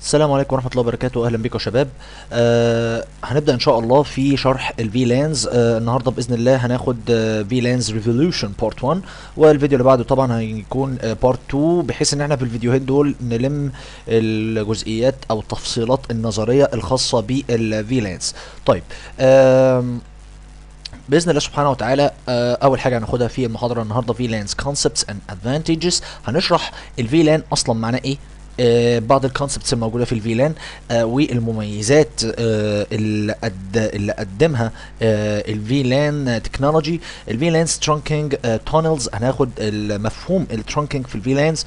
السلام عليكم ورحمة الله وبركاته أهلا بكم يا شباب آه هنبدأ إن شاء الله في شرح الفي لانز آه النهاردة بإذن الله هناخد في لانز ريفولوشن بارت 1 والفيديو اللي بعده طبعا هيكون بارت 2 بحيث إن احنا في الفيديوهين دول نلم الجزئيات أو التفصيلات النظرية الخاصة بالفي لانز طيب آم باذن الله سبحانه وتعالى آه، اول حاجه هناخدها في المحاضره النهارده في لانز كونسبتس اند ادفانتجز هنشرح الفي لان اصلا معناه ايه آه، بعض الكونسبتس الموجوده في الفيلان آه والمميزات آه اللي, قد اللي قدمها آه الفيلان تكنولوجي الفيلان سترونكينج تونلز هناخد المفهوم الترونكينج في الفيلانز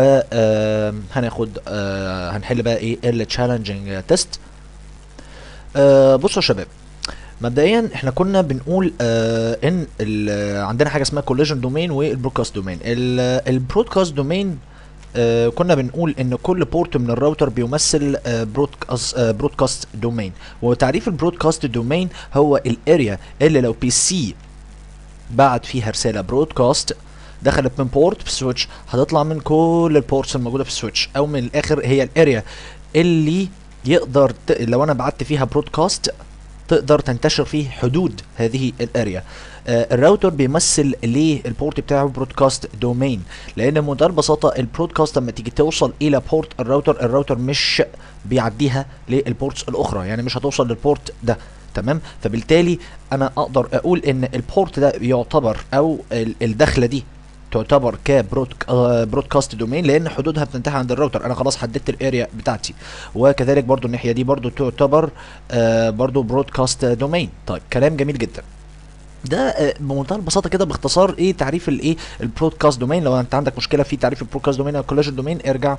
وهناخد آه هنحل بقى ايه التشالنجينج تيست آه بصوا يا شباب مبدئيا احنا كنا بنقول آه ان ال- عندنا حاجه اسمها كوليجن دومين والبرودكاست دومين البرودكاست دومين آه كنا بنقول ان كل بورت من الراوتر بيمثل آه برودكاست آه برودكاست دومين وتعريف البرودكاست دومين هو الاريا اللي لو بي سي بعت فيها رساله برودكاست دخلت من بورت في السويتش هتطلع من كل البورتس الموجوده في السويتش او من الاخر هي الاريا اللي يقدر ت... لو انا بعت فيها برودكاست تقدر تنتشر فيه حدود هذه الاريا آه الراوتر بيمثل ليه البورت بتاعه برودكاست دومين لان بمنتهى البساطه البرودكاست لما تيجي توصل الى بورت الراوتر الراوتر مش بيعديها للبورتس الاخرى يعني مش هتوصل للبورت ده تمام فبالتالي انا اقدر اقول ان البورت ده يعتبر او ال- الدخله دي تعتبر كبرودكاست دومين لان حدودها بتنتهي عند الراوتر انا خلاص حددت الاريا بتاعتي وكذلك برضو الناحيه دي برضو تعتبر آه برضو برودكاست دومين طيب كلام جميل جدا ده آه، بمنتهى البساطه كده باختصار ايه تعريف الايه البرودكاست دومين لو انت عندك مشكله في تعريف البرودكاست دومين او الكولاجين دومين ارجع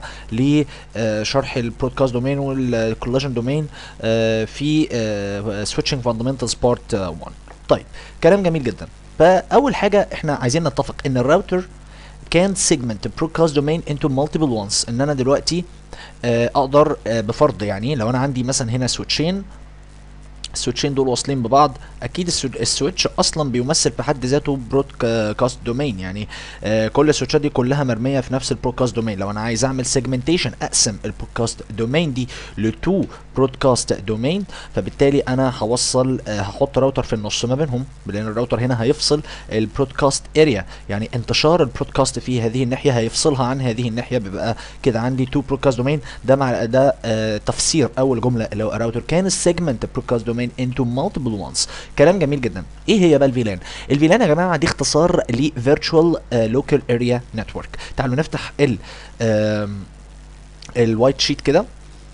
لشرح البرودكاست دومين والكولاجين دومين آه، في سويتشنج فاندمنتالز بارت 1 طيب كلام جميل جدا فاول حاجه احنا عايزين نتفق ان الراوتر كان سيجمنت برودكاست دومين انتو مالتيبل وانس ان انا دلوقتي آه، اقدر آه، بفرض يعني لو انا عندي مثلا هنا سويتشين السويتشين دول واصلين ببعض اكيد السو- السويتش اصلا بيمثل في حد ذاته برودكاست دومين يعني آه كل السويتشات دي كلها مرميه في نفس البرودكاست دومين لو انا عايز اعمل سيجمنتيشن اقسم البرودكاست دومين دي لتو برودكاست دومين فبالتالي انا هوصل آه هحط راوتر في النص ما بينهم لان الراوتر هنا هيفصل البرودكاست اريا يعني انتشار البرودكاست في هذه الناحيه هيفصلها عن هذه الناحيه بيبقى كده عندي تو برودكاست دومين ده مع ده آه تفسير اول جمله اللي هو راوتر كان السيجمنت برودكاست دومين انتو مالتيبل وانس كلام جميل جدا ايه هي بقى الفيلان الفيلان يا جماعه دي اختصار ل فيرتشوال لوكال اريا نتورك تعالوا نفتح ال آم، الوايت شيت كده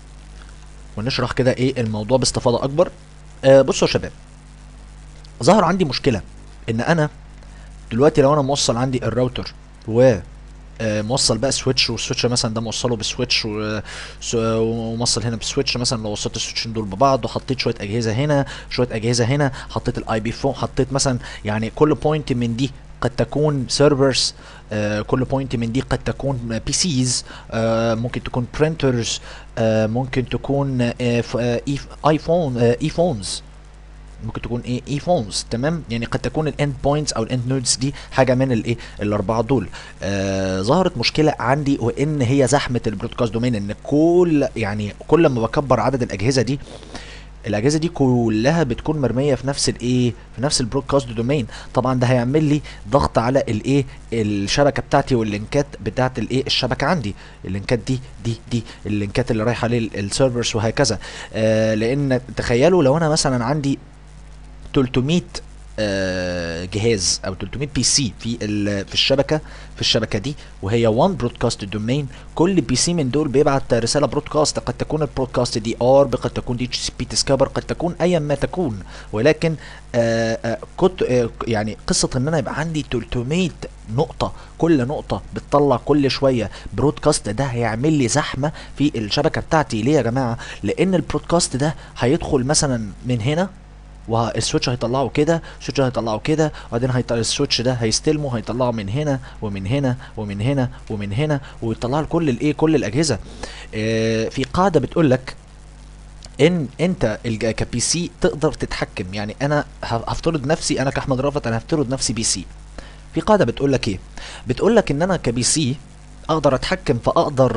ونشرح كده ايه الموضوع باستفاضه اكبر آه بصوا يا شباب ظهر عندي مشكله ان انا دلوقتي لو انا موصل عندي الراوتر و آه، موصل بقى سويتش والسويتش مثلا ده موصله بسويتش و- س- وموصل هنا بسويتش مثلا لو وصلت السويتشين دول ببعض وحطيت شويه اجهزه هنا شويه اجهزه هنا حطيت الاي بي فون حطيت مثلا يعني كل بوينت من دي قد تكون سيرفرز آه كل بوينت من دي قد تكون بي سيز آه ممكن تكون برينترز آه ممكن تكون آه ف- آه إيف- ايفون آه ايفونز ممكن تكون ايه اي فونز تمام يعني قد تكون الاند بوينتس او الاند نودز دي حاجه من الايه الاربعه دول آه ظهرت مشكله عندي وان هي زحمه البرودكاست دومين ان كل يعني كل ما بكبر عدد الاجهزه دي الاجهزه دي كلها بتكون مرميه في نفس الايه في نفس البرودكاست دومين طبعا ده هيعمل لي ضغط على الايه الشبكه بتاعتي واللينكات بتاعت الايه الشبكه عندي اللينكات دي دي دي اللينكات اللي رايحه للسيرفرز وهكذا آه لان تخيلوا لو انا مثلا عندي 300 آه، جهاز او 300 بي سي في ال- في الشبكه في الشبكه دي وهي 1 برودكاست دومين كل بي سي من دول بيبعت رساله برودكاست قد تكون البرودكاست دي ار قد تكون دي اتش سي بي ديسكفر قد تكون ايا ما تكون ولكن آه آه كنت آه يعني قصه ان انا يبقى عندي 300 نقطه كل نقطه بتطلع كل شويه برودكاست ده هيعمل لي زحمه في الشبكه بتاعتي ليه يا جماعه لان البرودكاست ده هيدخل مثلا من هنا والسويتش هيطلعه كده السويتش هيطلعه كده وبعدين هيطلع السويتش ده هيستلمه هيطلعه من هنا ومن هنا ومن هنا ومن هنا ويطلع لكل الايه كل الاجهزه آه في قاعده بتقول لك ان انت الج- كبي سي تقدر تتحكم يعني انا ه- هفترض نفسي انا كاحمد رافت انا هفترض نفسي بي سي في قاعده بتقول لك ايه بتقول لك ان انا كبي سي اقدر اتحكم فاقدر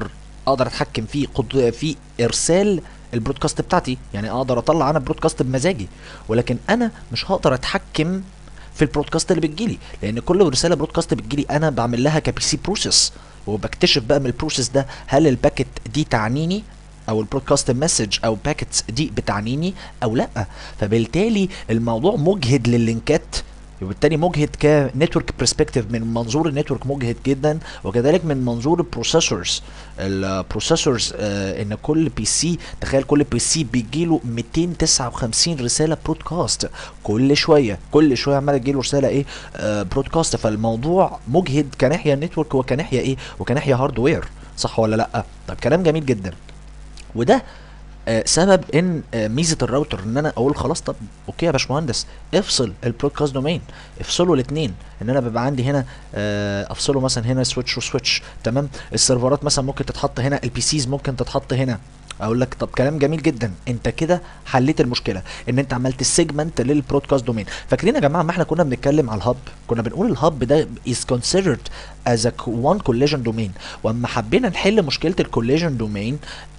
اقدر اتحكم في قد... في ارسال البرودكاست بتاعتي يعني اقدر اطلع انا برودكاست بمزاجي ولكن انا مش هقدر اتحكم في البرودكاست اللي بتجيلي لان كل رساله برودكاست بتجيلي انا بعمل لها كبي سي بروسيس وبكتشف بقى من البروسيس ده هل الباكت دي تعنيني او البرودكاست مسج او باكتس دي بتعنيني او لا فبالتالي الموضوع مجهد لللينكات وبالتالي مجهد كنتورك برسبكتيف من منظور النتورك مجهد جدا وكذلك من منظور البروسيسورز البروسيسورز آه ان كل بي سي تخيل كل بي سي بيجيله 259 رساله برودكاست كل شويه كل شويه عمال تجيله رساله ايه آه برودكاست فالموضوع مجهد كناحيه نتورك وكناحيه ايه وكناحيه هاردوير صح ولا لا طب كلام جميل جدا وده آه سبب ان آه ميزه الراوتر ان انا اقول خلاص طب اوكي يا باشمهندس افصل البرودكاست دومين افصلوا الاثنين ان انا بيبقى عندي هنا آه افصله مثلا هنا سويتش وسويتش تمام السيرفرات مثلا ممكن تتحط هنا البي سيز ممكن تتحط هنا اقول لك طب كلام جميل جدا انت كده حليت المشكله ان انت عملت السيجمنت للبرودكاست دومين فاكرين يا جماعه ما احنا كنا بنتكلم على الهب كنا بنقول الهب ده is considered as a one collision domain واما حبينا نحل مشكله الكوليجن دومين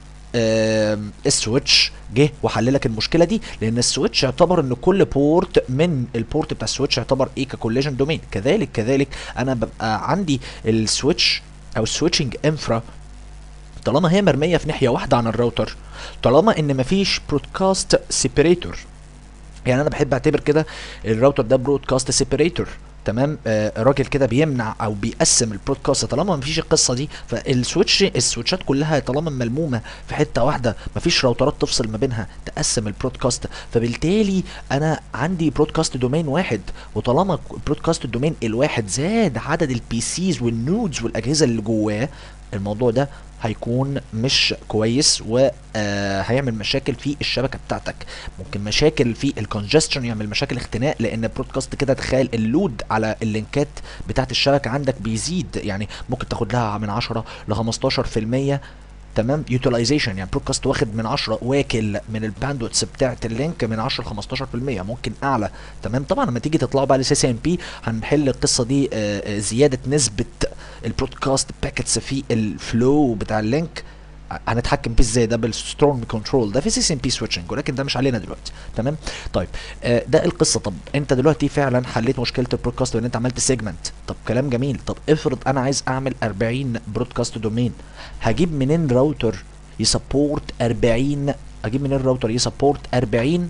آه السويتش جه وحل لك المشكله دي لان السويتش يعتبر ان كل بورت من البورت بتاع السويتش يعتبر ايه ككوليجن دومين كذلك كذلك انا ببقى عندي السويتش او السويتشنج انفرا طالما هي مرميه في ناحيه واحده عن الراوتر طالما ان مفيش برودكاست سيبريتور يعني انا بحب اعتبر كده الراوتر ده برودكاست سيبريتور تمام آه راجل كده بيمنع او بيقسم البرودكاست طالما مفيش القصه دي فالسويتش السويتشات كلها طالما ملمومه في حته واحده مفيش راوترات تفصل ما بينها تقسم البرودكاست فبالتالي انا عندي برودكاست دومين واحد وطالما البرودكاست الدومين الواحد زاد عدد البي سيز والنودز والاجهزه اللي جواه الموضوع ده هيكون مش كويس وهيعمل مشاكل في الشبكه بتاعتك ممكن مشاكل في الكونجستشن يعمل مشاكل اختناق لان البرودكاست كده تخيل اللود على اللينكات بتاعت الشبكه عندك بيزيد يعني ممكن تاخد لها من 10 ل 15% تمام يوتيلايزيشن يعني برودكاست واخد من 10 واكل من الباندويتس بتاعت اللينك من 10 ل 15% ممكن اعلى تمام طبعا لما تيجي تطلعوا بقى لسي سي ام بي هنحل القصه دي آآ زياده نسبه البرودكاست باكيتس في الفلو بتاع اللينك هنتحكم فيه ازاي ده بالستورم كنترول ده في سي سي ام بي سويتشنج ولكن ده مش علينا دلوقتي تمام طيب آه ده القصه طب انت دلوقتي فعلا حليت مشكله البرودكاست وان انت عملت سيجمنت طب كلام جميل طب افرض انا عايز اعمل 40 برودكاست دومين هجيب منين راوتر يسبورت 40 اجيب منين الراوتر يسبورت 40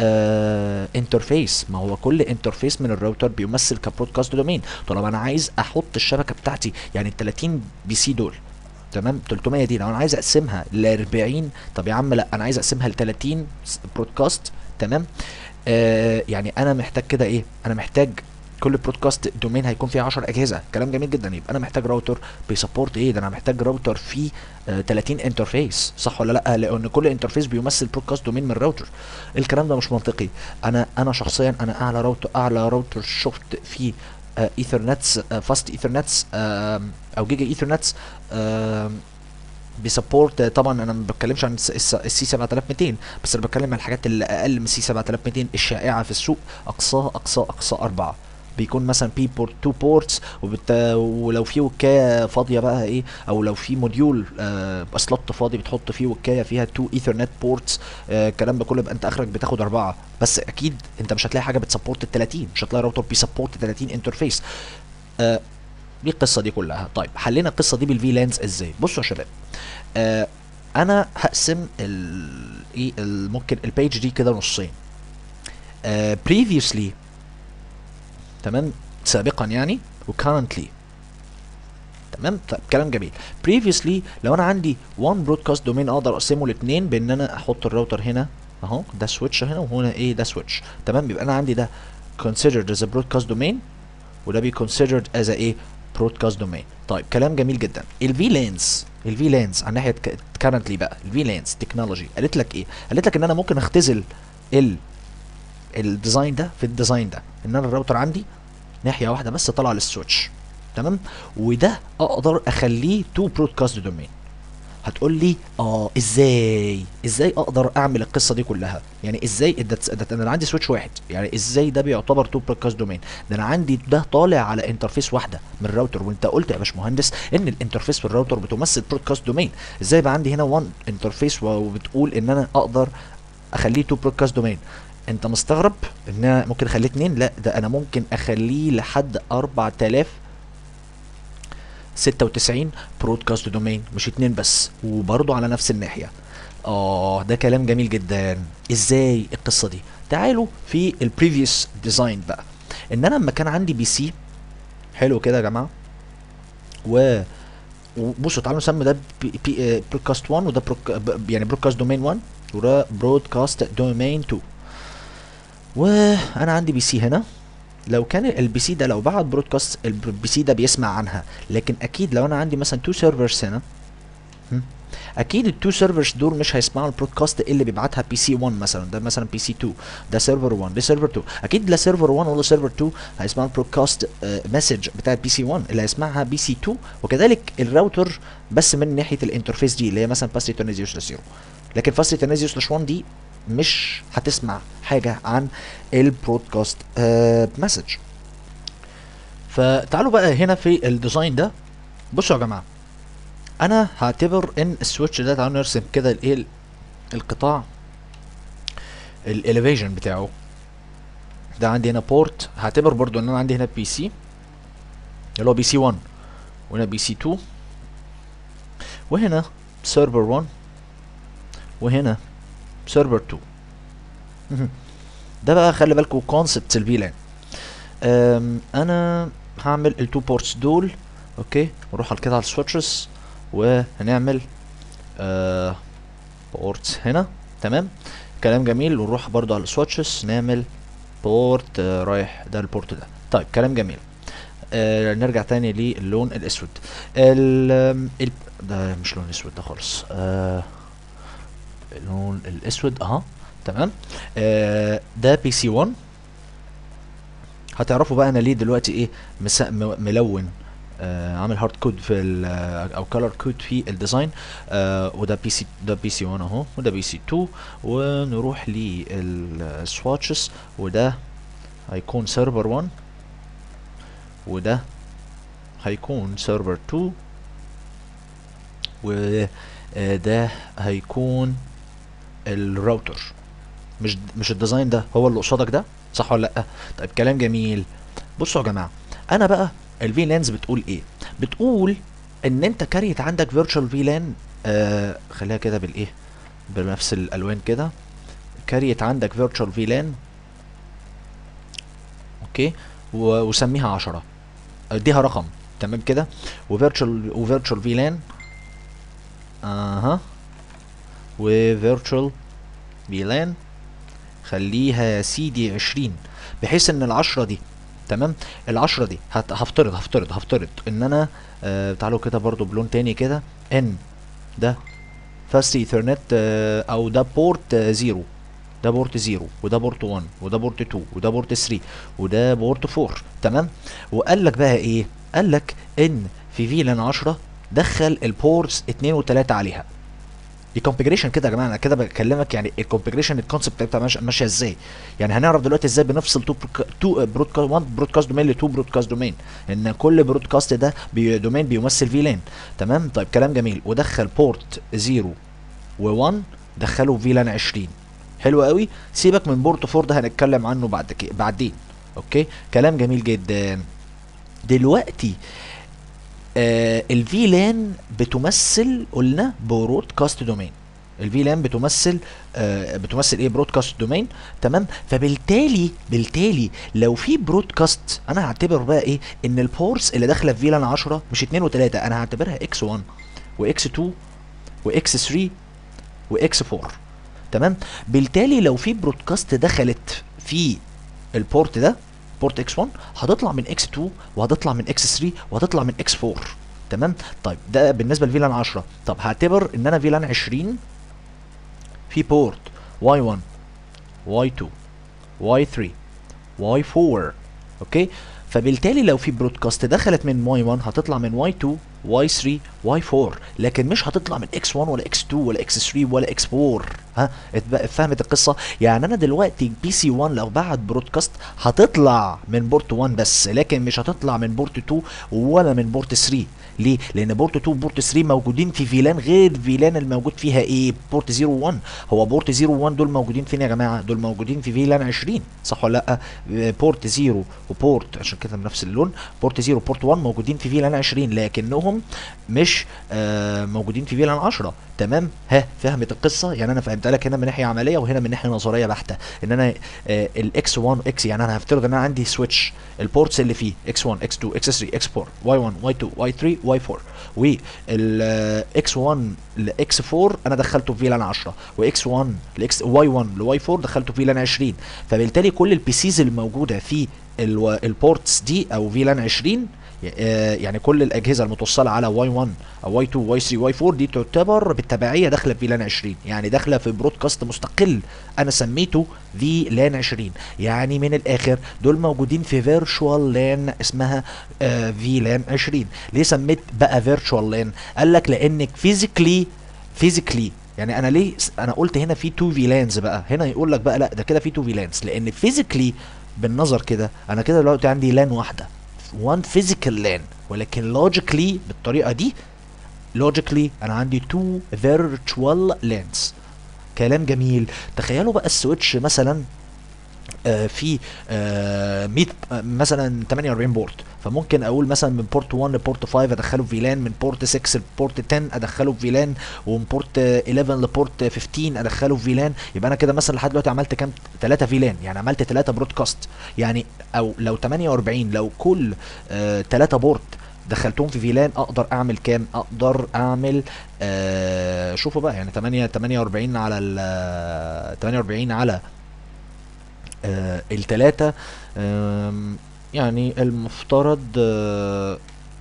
آه انترفيس ما هو كل انترفيس من الراوتر بيمثل كبرودكاست دومين طالما انا عايز احط الشبكه بتاعتي يعني ال 30 بي سي دول تمام 300 دي لو انا عايز اقسمها ل 40 طب يا عم لا انا عايز اقسمها ل 30 برودكاست تمام آه يعني انا محتاج كده ايه انا محتاج كل برودكاست دومين هيكون فيه 10 اجهزه كلام جميل جدا يبقى انا محتاج راوتر بيسبورت ايه ده انا محتاج راوتر فيه آه 30 انترفيس صح ولا لا لان كل انترفيس بيمثل برودكاست دومين من الراوتر الكلام ده مش منطقي انا انا شخصيا انا اعلى راوتر اعلى راوتر شفت فيه آه ايثرنتس آه فاست ايثرنتس آه او جيجا ايثرنتس آه بيسبورت طبعا انا ما بتكلمش عن السي 7200 بس انا بتكلم عن الحاجات اللي اقل من السي 7200 الشائعه في السوق اقصاها اقصى اقصى اربعه بيكون مثلا بي بورت تو بورتس وبت... ولو في وكايه فاضيه بقى ايه او لو في موديول آه سلوت فاضي بتحط فيه وكايه فيها تو ايثرنت بورتس آه الكلام ده كله يبقى انت اخرك بتاخد اربعه بس اكيد انت مش هتلاقي حاجه بتسبورت ال 30 مش هتلاقي راوتر بيسبورت 30 انترفيس آه دي القصه دي كلها طيب حلينا القصه دي بالفي لانز ازاي بصوا يا شباب آه انا هقسم ال ايه ممكن البيج دي كده نصين آه previously تمام سابقا يعني وكارنتلي تمام طيب كلام جميل previously لو انا عندي one broadcast domain اقدر اقسمه لاثنين بان انا احط الراوتر هنا اهو ده سويتش هنا وهنا ايه ده سويتش تمام يبقى انا عندي ده considered as a broadcast domain وده بي considered as a ايه broadcast domain طيب كلام جميل جدا الفي لانز الفي لانز على ناحيه كارنتلي بقى الفي لانز تكنولوجي قالت لك ايه قالت لك ان انا ممكن اختزل ال الديزاين ده في الديزاين ده ان انا الراوتر عندي ناحيه واحده بس طالعه للسويتش تمام وده اقدر اخليه تو برودكاست دومين هتقول لي اه ازاي ازاي اقدر اعمل القصه دي كلها يعني ازاي ده, ده انا عندي سويتش واحد يعني ازاي ده بيعتبر تو برودكاست دومين ده انا عندي ده طالع على انترفيس واحده من الراوتر وانت قلت يا باشمهندس ان الانترفيس في الراوتر بتمثل برودكاست دومين ازاي بقى عندي هنا وان انترفيس وبتقول ان انا اقدر اخليه تو برودكاست دومين انت مستغرب ان انا ممكن اخليه اتنين لا ده انا ممكن اخليه لحد 4000 96 برودكاست دومين مش اتنين بس وبرضه على نفس الناحيه اه ده كلام جميل جدا ازاي القصه دي تعالوا في البريفيوس ديزاين بقى ان انا لما كان عندي بي سي حلو كده يا جماعه و وبصوا تعالوا نسمي ده بي بي برودكاست 1 وده بروك يعني برودكاست دومين 1 وده برودكاست دومين 2 وانا عندي بي سي هنا لو كان البي سي ده لو بعت برودكاست البي سي ده بيسمع عنها لكن اكيد لو انا عندي مثلا تو سيرفرز هنا اكيد التو سيرفرز دول مش هيسمعوا البرودكاست اللي بيبعتها بي سي 1 مثلا ده مثلا بي سي 2 ده سيرفر 1 ده سيرفر 2 اكيد لا سيرفر 1 ولا سيرفر 2 هيسمعوا البرودكاست مسج بتاعت بي سي 1 اللي هيسمعها بي سي 2 وكذلك الراوتر بس من ناحيه الانترفيس دي اللي هي مثلا باس ريتيرن يوسلس 0 لكن فاست ريتيرن يوسلس 1 دي مش هتسمع حاجه عن البرودكاست مسج فتعالوا بقى هنا في الديزاين ده بصوا يا جماعه انا هعتبر ان السويتش ده تعالوا نرسم كده الايه القطاع الاليفيشن بتاعه ده عندي هنا بورت هعتبر برضو ان انا عندي هنا بي سي اللي هو بي سي 1 وهنا بي سي 2 وهنا سيرفر 1 وهنا سيرفر 2 ده بقى خلي بالكم كونسبت الفيلان انا هعمل التو بورتس دول اوكي نروح على كده على السويتشز وهنعمل آه بورتس هنا تمام كلام جميل ونروح برضو على السويتشز نعمل بورت آه رايح ده البورت ده طيب كلام جميل آه نرجع تاني للون الاسود ال ال ده مش لون اسود ده خالص آه اللون الاسود اها تمام آه ده بي سي 1 هتعرفوا بقى انا ليه دلوقتي ايه مسا ملون آه عامل هارد كود في او كلر كود في الديزاين آه وده بي سي ده بي سي 1 اهو وده بي سي 2 ونروح للسواتشز وده هيكون سيرفر 1 وده هيكون سيرفر 2 وده هيكون الراوتر مش مش الديزاين ده هو اللي قصادك ده صح ولا لا طيب كلام جميل بصوا يا جماعه انا بقى الفي لانز بتقول ايه بتقول ان انت كاريت عندك فيرتشوال في لان آه خليها كده بالايه بنفس الالوان كده كاريت عندك فيرتشوال في لان اوكي وسميها 10 اديها رقم تمام كده وفيرتشوال وفيرتشوال في لان اها وفيرتشوال في لان خليها يا سيدي 20 بحيث ان العشرة دي تمام العشرة دي هفترض هفترض هفترض ان انا آه تعالوا كده برضو بلون تاني كده ان ده فاست ايثرنت آه او ده بورت آه زيرو ده بورت زيرو وده بورت 1 وده بورت 2 وده بورت 3 وده بورت 4 تمام وقال لك بقى ايه قال لك ان في فيلان 10 دخل البورتس 2 و3 عليها دي كونفجريشن كده يا جماعه انا كده بكلمك يعني الكونفجريشن الكونسبت بتاعتها ماشيه ازاي يعني هنعرف دلوقتي ازاي بنفصل تو تو برودكاست 1 برودكاست دومين لتو برودكاست دومين ان كل برودكاست ده بي دومين بيمثل فيلان تمام طيب كلام جميل ودخل بورت 0 و1 دخله فيلان 20 حلو قوي سيبك من بورت 4 ده هنتكلم عنه بعد كده بعدين اوكي كلام جميل جدا دلوقتي آه الفيلان بتمثل قلنا برودكاست دومين الفيلان بتمثل آه بتمثل ايه برودكاست دومين تمام فبالتالي بالتالي لو في برودكاست انا هعتبر بقى ايه ان البورس اللي داخله في فيلان 10 مش 2 و3 انا هعتبرها اكس 1 واكس 2 واكس 3 واكس 4 تمام بالتالي لو في برودكاست دخلت في البورت ده بورت اكس 1 هتطلع من اكس 2 وهتطلع من اكس 3 وهتطلع من اكس 4 تمام طيب ده بالنسبه لفيلان 10 طب هعتبر ان انا فيلان 20 في بورت واي 1 واي 2 واي 3 واي 4 اوكي فبالتالي لو في برودكاست دخلت من واي 1 هتطلع من واي 2 واي 3 واي 4 لكن مش هتطلع من اكس 1 ولا اكس 2 ولا اكس 3 ولا اكس 4 ها اتب- فهمت القصه يعني انا دلوقتي بي سي 1 لو بعت برودكاست هتطلع من بورت 1 بس لكن مش هتطلع من بورت 2 ولا من بورت 3 ليه؟ لان بورت 2 وبورت 3 موجودين في فيلان غير فيلان الموجود فيها ايه؟ بورت 0 1 هو بورت 0 1 دول موجودين فين يا جماعه؟ دول موجودين في فيلان 20 صح ولا لا؟ آه، بورت 0 وبورت عشان كده بنفس اللون بورت 0 وبورت 1 موجودين في فيلان 20 لكنهم مش آه موجودين في فيلان 10 تمام؟ ها فهمت القصه؟ يعني انا فهمتها لك هنا من ناحيه عمليه وهنا من ناحيه نظريه بحته ان انا آه الاكس 1 اكس يعني انا هفترض ان انا عندي سويتش البورتس اللي فيه اكس 1 اكس 2 اكس 3 اكس 4 واي 1 واي 2 واي 3 واي 4 والاكس 1 لاكس 4 انا دخلته في فيلان 10 واكس 1 لاكس واي 1 لواي 4 دخلته في فيلان 20 فبالتالي كل البي سيز الموجوده في الو- البورتس دي او فيلان 20 آه، يعني كل الاجهزه المتوصله على واي 1 او واي 2 واي 3 واي 4 دي تعتبر بالتبعيه داخله في لان 20 يعني داخله في برودكاست مستقل انا سميته في لان 20 يعني من الاخر دول موجودين في فيرتشوال لان اسمها آه في لان 20 ليه سميت بقى فيرتشوال لان قال لك لانك فيزيكلي فيزيكلي يعني انا ليه س- انا قلت هنا في تو فيلانز بقى هنا يقول لك بقى لا ده كده في تو فيلانز لان فيزيكلي بالنظر كده انا كده دلوقتي عندي لان واحده وان فيزيكال لان ولكن لوجيكلي بالطريقه دي لوجيكلي انا عندي تو فيرتشوال لانز كلام جميل تخيلوا بقى السويتش مثلا آه، في آه، 100 آه، مثلا 48 بورت فممكن اقول مثلا من بورت 1 لبورت 5 ادخله في فيلان من بورت 6 لبورت 10 ادخله في فيلان ومن بورت 11 لبورت 15 ادخله في فيلان يبقى انا كده مثلا لحد دلوقتي عملت كام 3 فيلان يعني عملت 3 برودكاست يعني او لو 48 لو كل 3 بورت دخلتهم في فيلان اقدر اعمل كام اقدر اعمل آه شوفوا بقى يعني 8 48 على ال 48 على آه التلاتة آم، يعني المفترض آه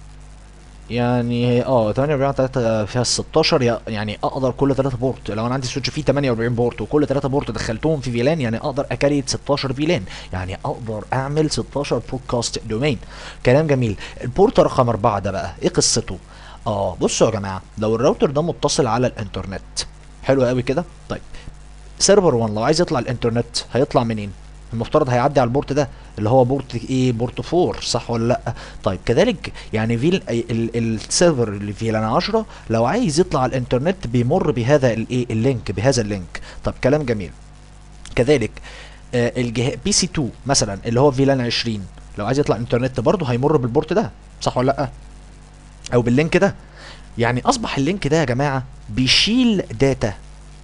يعني هي اه 48 على 3 فيها 16 يا- يعني اقدر كل 3 بورت لو انا عندي سويتش فيه 48 بورت وكل 3 بورت دخلتهم في فيلان يعني اقدر اكريت 16 فيلان يعني اقدر اعمل 16 برودكاست دومين كلام جميل البورت رقم 4 ده بقى ايه قصته اه بصوا يا جماعه لو الراوتر ده متصل على الانترنت حلو قوي كده طيب سيرفر 1 لو عايز يطلع الانترنت هيطلع منين المفترض هيعدي على البورت ده اللي هو بورت ايه بورت 4 صح ولا لا طيب كذلك يعني في ال- ال- السيرفر اللي في لان 10 لو عايز يطلع على الانترنت بيمر بهذا الايه اللينك بهذا اللينك طب كلام جميل كذلك آه الجه... بي سي 2 مثلا اللي هو فيلان 20 لو عايز يطلع الانترنت برضه هيمر بالبورت ده صح ولا لا او باللينك ده يعني اصبح اللينك ده يا جماعه بيشيل داتا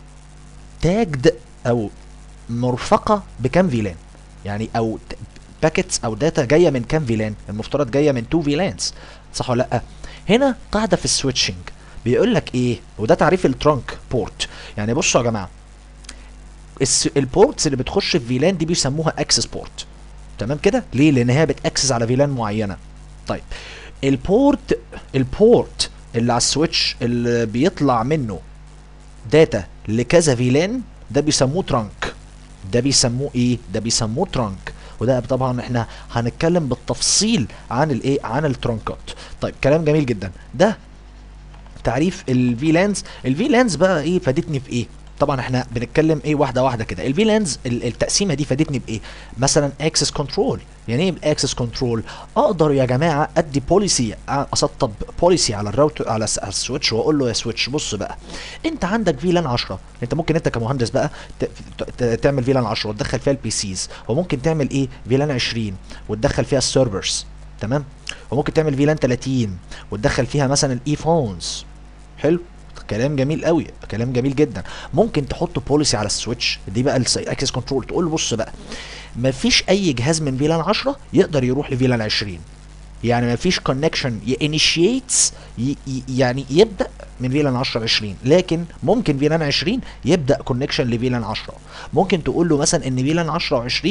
تاجد او مرفقه بكام فيلان يعني او باكيتس او داتا جايه من كام فيلان المفترض جايه من 2 فيلانز صح ولا لا هنا قاعده في السويتشنج بيقول لك ايه وده تعريف الترانك بورت يعني بصوا يا جماعه الس- البورتس اللي بتخش في فيلان دي بيسموها اكسس بورت تمام كده ليه لان هي بتاكسس على فيلان معينه طيب البورت البورت اللي على السويتش اللي بيطلع منه داتا لكذا فيلان ده بيسموه ترانك ده بيسموه ايه ده بيسموه ترانك وده طبعا احنا هنتكلم بالتفصيل عن الايه عن الترانكات طيب كلام جميل جدا ده تعريف الفيلانز الفيلانز بقى ايه فادتني في ايه طبعا احنا بنتكلم ايه واحده واحده كده الفيلانز التقسيمه دي فادتني بايه مثلا اكسس كنترول يعني ايه الاكسس كنترول اقدر يا جماعه ادي بوليسي اسطب بوليسي على الراوتر على الس- على السويتش واقول له يا سويتش بص بقى انت عندك فيلان 10 انت ممكن انت كمهندس بقى ت- ت- تعمل فيلان 10 وتدخل فيها البي سيز وممكن تعمل ايه فيلان 20 وتدخل فيها السيرفرز تمام وممكن تعمل فيلان 30 وتدخل فيها مثلا الاي فونز حلو كلام جميل قوي كلام جميل جدا ممكن تحط بوليسي على السويتش دي بقى الاكسس كنترول تقول له بص بقى مفيش اي جهاز من فيلان 10 يقدر يروح لفيلان 20 يعني مفيش كونكشن يانيشيتس يعني يبدا من فيلان 10 20 لكن ممكن فيلان 20 يبدا كونكشن لفيلان 10 ممكن تقول له مثلا ان فيلان 10 و20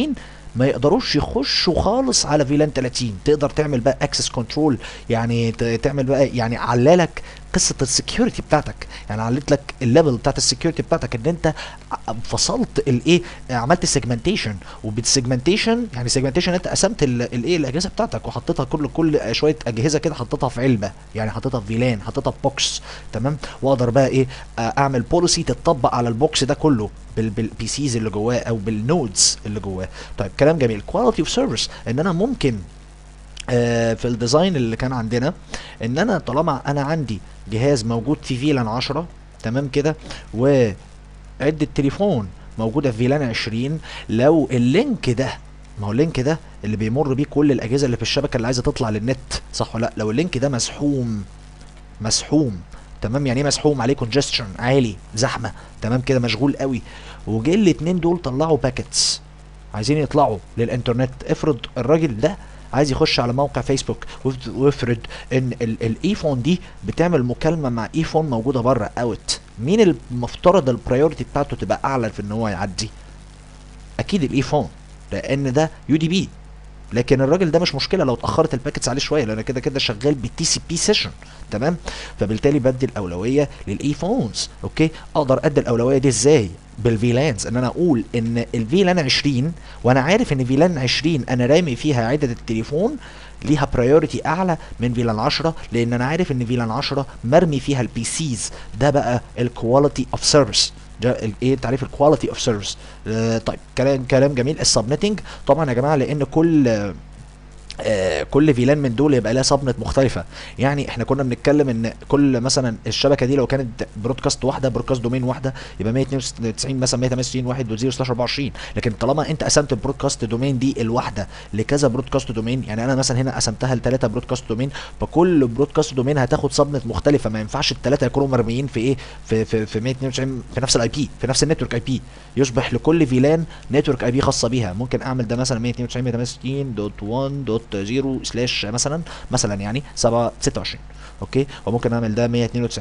ما يقدروش يخشوا خالص على فيلان 30 تقدر تعمل بقى اكسس كنترول يعني ت- تعمل بقى يعني علالك قصه السكيورتي بتاعتك يعني علت لك الليفل بتاعت السكيورتي بتاعتك ان انت ع- فصلت الايه عملت سيجمنتيشن وبالسيجمنتيشن يعني سيجمنتيشن انت قسمت ال- الايه الاجهزه بتاعتك وحطيتها كل كل شويه اجهزه كده حطيتها في علبه يعني حطيتها في فيلان حطيتها في بوكس تمام واقدر بقى ايه آه، اعمل بوليسي تتطبق على البوكس ده كله بال بالبي سيز اللي جواه او بالنودز اللي جواه طيب كلام جميل كواليتي اوف سيرفيس ان انا ممكن آه، في الديزاين اللي كان عندنا ان انا طالما انا عندي جهاز موجود في فيلان 10 تمام كده وعدة تليفون موجودة في فيلان 20 لو اللينك ده ما هو اللينك ده اللي بيمر بيه كل الاجهزه اللي في الشبكه اللي عايزه تطلع للنت صح ولا لا لو اللينك ده مسحوم مسحوم تمام يعني ايه مسحوم عليه كونجستشن عالي زحمه تمام كده مشغول قوي وجه الاتنين دول طلعوا باكيتس عايزين يطلعوا للانترنت افرض الراجل ده عايز يخش على موقع فيسبوك ويفت- ويفرض ان ال- الايفون دي بتعمل مكالمه مع ايفون موجوده بره اوت مين المفترض البرايورتي بتاعته تبقى اعلى في ان هو يعدي اكيد الايفون لان ده يو دي بي لكن الراجل ده مش مشكله لو اتاخرت الباكتس عليه شويه لان كده كده شغال بالتي سي بي سيشن تمام فبالتالي بدي الاولويه للايفونز اوكي اقدر ادي الاولويه دي ازاي بالفيلانز ان انا اقول ان الفيلان 20 وانا عارف ان فيلان 20 انا رامي فيها عدد التليفون ليها برايورتي اعلى من فيلان 10 لان انا عارف ان فيلان 10 مرمي فيها البي سيز ده بقى الكواليتي اوف سيرفيس ده ال- ايه تعريف الكواليتي اوف سيرفيس طيب كلام كلام جميل السبنتنج طبعا يا جماعه لان كل آه، آه، كل فيلان من دول يبقى لها سبنت مختلفه يعني احنا كنا بنتكلم ان كل مثلا الشبكه دي لو كانت برودكاست واحده برودكاست دومين واحده يبقى 192 مثلا 168 1 0 سلاش 24 لكن طالما انت قسمت البرودكاست دومين دي الواحده لكذا برودكاست دومين يعني انا مثلا هنا قسمتها لثلاثه برودكاست دومين فكل برودكاست دومين هتاخد سبنت مختلفه ما ينفعش الثلاثه يكونوا مرميين في ايه في في في 192 في نفس الاي بي في نفس النتورك اي بي يصبح لكل فيلان نتورك اي بي خاصه بيها ممكن اعمل ده مثلا 192.168.1.0 سلاش مثلا مثلا يعني 7 26 اوكي وممكن اعمل ده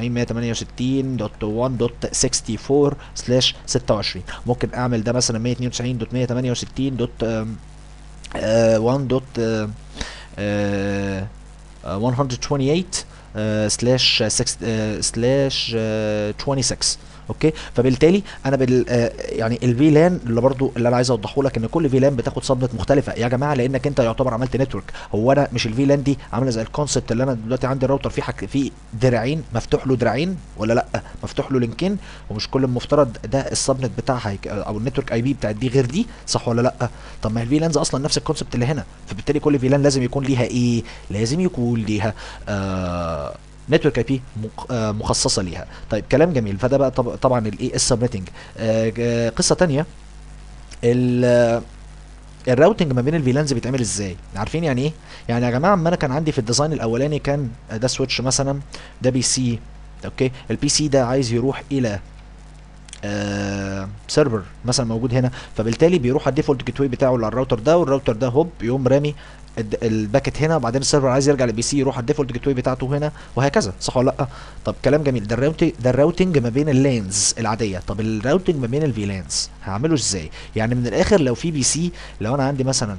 192 168.1.64 سلاش 26 ممكن اعمل ده مثلا 192.168. آم، آه، 1. دوت، آه، آه، آه، 128 سلاش سلاش 26 اوكي فبالتالي انا بال آه، يعني الفيلان اللي برضو اللي انا عايز اوضحه لك ان كل فيلان بتاخد سبنت مختلفه يا جماعه لانك انت يعتبر عملت نتورك هو انا مش الفيلان دي عامله زي الكونسبت اللي انا دلوقتي عندي الراوتر فيه حك... فيه دراعين مفتوح له دراعين ولا لا مفتوح له لينكين ومش كل المفترض ده السبنت بتاعها يك... او النتورك اي بي بتاعت دي غير دي صح ولا لا طب ما الفيلانز اصلا نفس الكونسبت اللي هنا فبالتالي كل فيلان لازم يكون ليها ايه لازم يكون ليها آه نتورك اي بي مخصصه ليها طيب كلام جميل فده بقى طب طبعا الايه السبنتنج آه ج- قصه تانية ال الراوتنج ما بين الفيلانز بيتعمل ازاي عارفين يعني ايه يعني يا جماعه اما انا كان عندي في الديزاين الاولاني كان ده سويتش مثلا ده بي سي اوكي البي سي ده عايز يروح الى آه سيرفر مثلا موجود هنا فبالتالي بيروح على الديفولت جيت واي بتاعه للراوتر ده والراوتر ده هوب يقوم رامي الد- الباكت هنا وبعدين السيرفر عايز يرجع للبي سي يروح على الديفولت جيت واي بتاعته هنا وهكذا صح ولا لا طب كلام جميل ده الراوتنج ده الراوتنج ما بين اللانز العاديه طب الراوتنج ما بين الفيلانز هعمله ازاي يعني من الاخر لو في بي سي لو انا عندي مثلا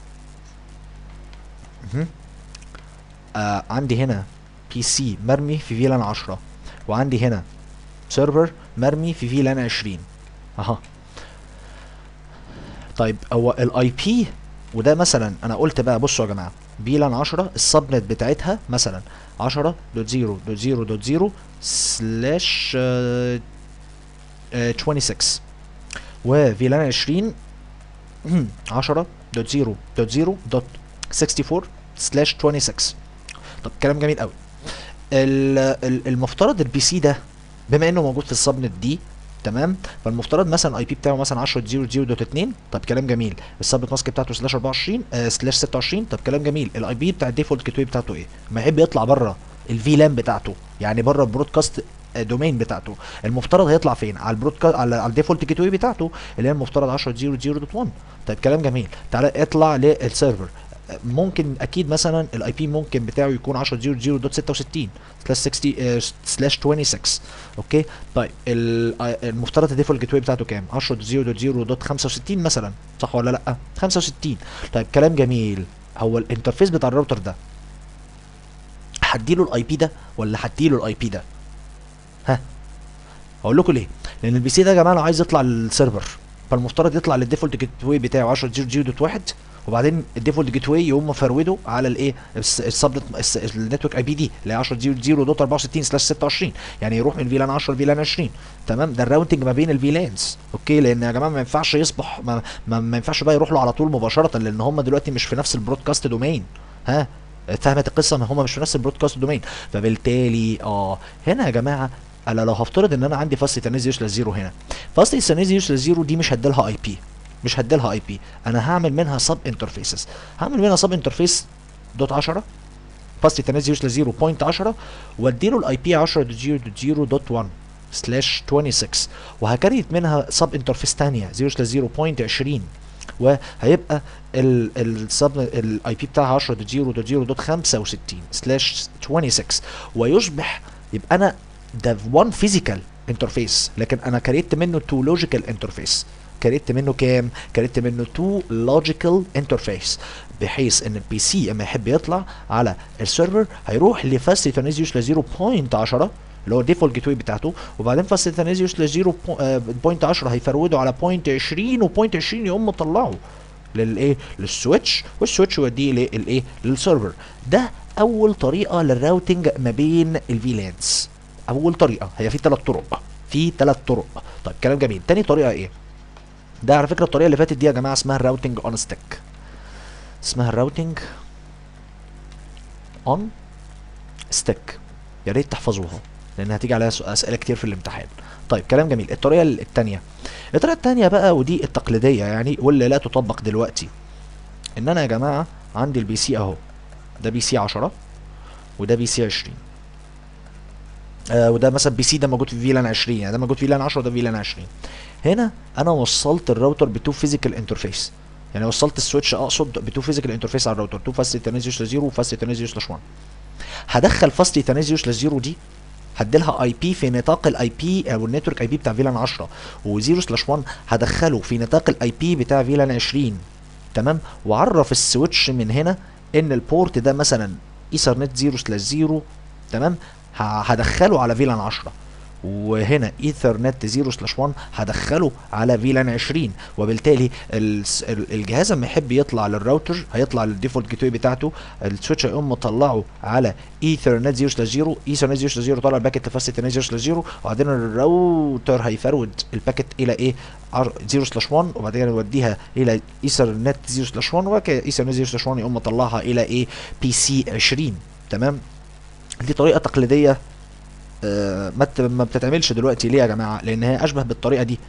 مهم. آه عندي هنا بي سي مرمي في فيلان 10 وعندي هنا سيرفر مرمي في فيلان 20 اها طيب هو الاي بي وده مثلا انا قلت بقى بصوا يا جماعه فيلان 10 السبنت بتاعتها مثلا 10.0.0.0 سلاش 26 وفيلان 20 10.0.0.64 سلاش 26 طب كلام جميل قوي ال- ال- المفترض البي سي ده بما انه موجود في السبنت دي تمام فالمفترض مثلا الاي بي بتاعه مثلا 10.0.0.2 طب كلام جميل السبنت ماسك بتاعته سلاش 24 آه سلاش 26 طب كلام جميل الاي بي بتاع الديفولت جيت واي بتاعته ايه ما يحب يطلع بره الفي لان بتاعته يعني بره البرودكاست دومين بتاعته المفترض هيطلع فين على البرودكاست على, على الديفولت جيت واي بتاعته اللي هي المفترض 10.0.0.1 طيب كلام جميل تعالى اطلع للسيرفر ممكن اكيد مثلا الاي بي ممكن بتاعه يكون 10.0.0.66 سلاش 60 سلاش 26 اوكي طيب ال- آه، المفترض الديفولت جيت واي بتاعته كام 10.0.0.65 مثلا صح ولا لا 65 طيب كلام جميل هو الانترفيس بتاع الراوتر ده هديله الاي بي ده ولا هديله الاي بي ده ها هقول لكم ليه لان البي سي ده يا جماعه لو عايز يطلع للسيرفر فالمفترض يطلع للديفولت جيت واي بتاعه 10.0.0.1 وبعدين الديفولت جيت واي يقوم مفروده على الايه السب النتورك اي بي دي اللي هي 10.0.0.64 سلاش 26 يعني يروح من فيلان 10 لفيلان 20 تمام ده الراوتنج ما بين الفيلانز اوكي لان يا جماعه ما ينفعش يصبح ما, ما, ما ينفعش بقى يروح له على طول مباشره لان هم دلوقتي مش في نفس البرودكاست دومين ها فهمت القصه ما هم مش في نفس البرودكاست دومين فبالتالي اه هنا يا جماعه انا لو هفترض ان انا عندي فاست تنازل يوصل للزيرو هنا فاست تنازل يوصل للزيرو دي مش هديلها اي بي مش هديلها اي بي انا هعمل منها سب انترفيسز هعمل منها سب انترفيس دوت 10 فاست تنازل يوصل لزيرو بوينت 10 واديله الاي بي 10.0.0.1 سلاش 26 وهكريت منها سب انترفيس ثانيه 0 سلاش 0.20 وهيبقى السب الاي بي بتاعها 10.0.0.65 سلاش 26 ويصبح يبقى انا ده وان فيزيكال انترفيس لكن انا كريت منه تو لوجيكال انترفيس كريت منه كام؟ كريت منه تو لوجيكال انترفيس بحيث ان البي سي اما يحب يطلع على السيرفر هيروح لفاست تنازيوس ل 0.10 اللي هو الديفولت جيت واي بتاعته وبعدين فاست تنازيوس ل 0.10 هيفروده على بوينت 20 وبوينت 20 يقوم مطلعه للايه للسويتش والسويتش يوديه للايه للسيرفر ده اول طريقه للراوتنج ما بين الفيلانز اول طريقه هي في ثلاث طرق في ثلاث طرق طيب كلام جميل تاني طريقه ايه ده على فكره الطريقه اللي فاتت دي يا جماعه اسمها الراوتنج اون ستيك اسمها الراوتنج اون ستيك يا ريت تحفظوها لان هتيجي عليها اسئله كتير في الامتحان طيب كلام جميل الطريقه الثانيه الطريقه الثانيه بقى ودي التقليديه يعني واللي لا تطبق دلوقتي ان انا يا جماعه عندي البي سي اهو ده بي سي 10 وده بي سي 20 آه وده مثلا بي سي ده موجود في فيلان 20 يعني ده موجود في فيلان 10 وده فيلان 20 هنا انا وصلت الراوتر بتو فيزيكال انترفيس يعني وصلت السويتش اقصد بتو فيزيكال انترفيس على الراوتر تو فاست تنازيوس لزيرو وفاست تنازيوس لش 1 هدخل فاست تنازيوس لزيرو دي هديلها اي بي في نطاق الاي بي او النتورك اي بي بتاع فيلان 10 و0 سلاش 1 هدخله في نطاق الاي بي بتاع فيلان 20 تمام وعرف السويتش من هنا ان البورت ده مثلا ايثرنت 0 سلاش 0 تمام هدخله على فيلان 10 وهنا ايثرنت 0 سلاش 1 هدخله على فيلان 20 وبالتالي الجهاز لما يحب يطلع للراوتر هيطلع للديفولت جيت واي بتاعته السويتش هيقوم مطلعه على ايثرنت 0 سلاش 0 ايثرنت 0 سلاش 0 طالع الباكت لفاست 0 سلاش 0 وبعدين الراوتر هيفرود الباكت الى ايه 0 سلاش 1 وبعدين يوديها الى ايثرنت 0 سلاش 1 وبعد كده ايثرنت 0 سلاش 1 يقوم مطلعها الى ايه بي سي 20 تمام دي طريقه تقليديه آه ما ما بتتعملش دلوقتي ليه يا جماعه لان هي اشبه بالطريقه دي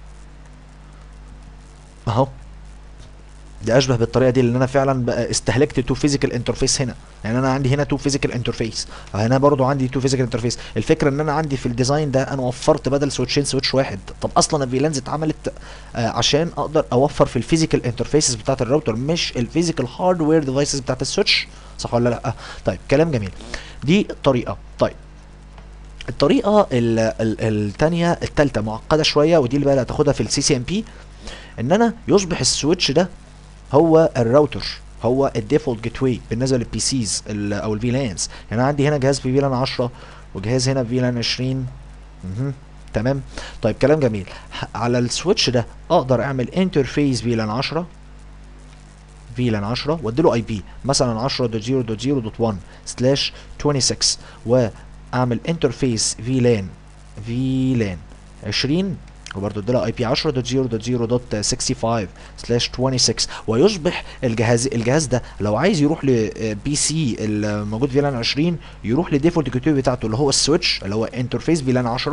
اهو دي اشبه بالطريقه دي لان انا فعلا بقى استهلكت تو فيزيكال انترفيس هنا يعني انا عندي هنا تو فيزيكال انترفيس هنا برضو عندي تو فيزيكال انترفيس الفكره ان انا عندي في الديزاين ده انا وفرت بدل سويتشين سويتش واحد طب اصلا الفيلانز اتعملت آه عشان اقدر اوفر في الفيزيكال انترفيسز بتاعت الراوتر مش الفيزيكال هاردوير ديفايسز بتاعت السويتش صح ولا لا طيب كلام جميل دي طريقه طيب الطريقه الثانيه الثالثه معقده شويه ودي اللي بقى هتاخدها في السي سي ام بي ان انا يصبح السويتش ده هو الراوتر هو الديفولت جيت واي بالنسبه للبي سيز او الفيلانز يعني انا عندي هنا جهاز في فيلان 10 وجهاز هنا في فيلان 20 مه. تمام طيب كلام جميل على السويتش ده اقدر اعمل انترفيس فيلان 10 فيلان 10 واديله اي بي مثلا 10.0.0.1 سلاش 26 واعمل انترفيس فيلان فيلان 20 وبرضه اديلها اي بي 10.0.0.65 سلاش 26 ويصبح الجهاز الجهاز ده لو عايز يروح لبي سي الموجود فيلان 20 يروح لديفولت جيت بتاعته اللي هو السويتش اللي هو انترفيس فيلان 10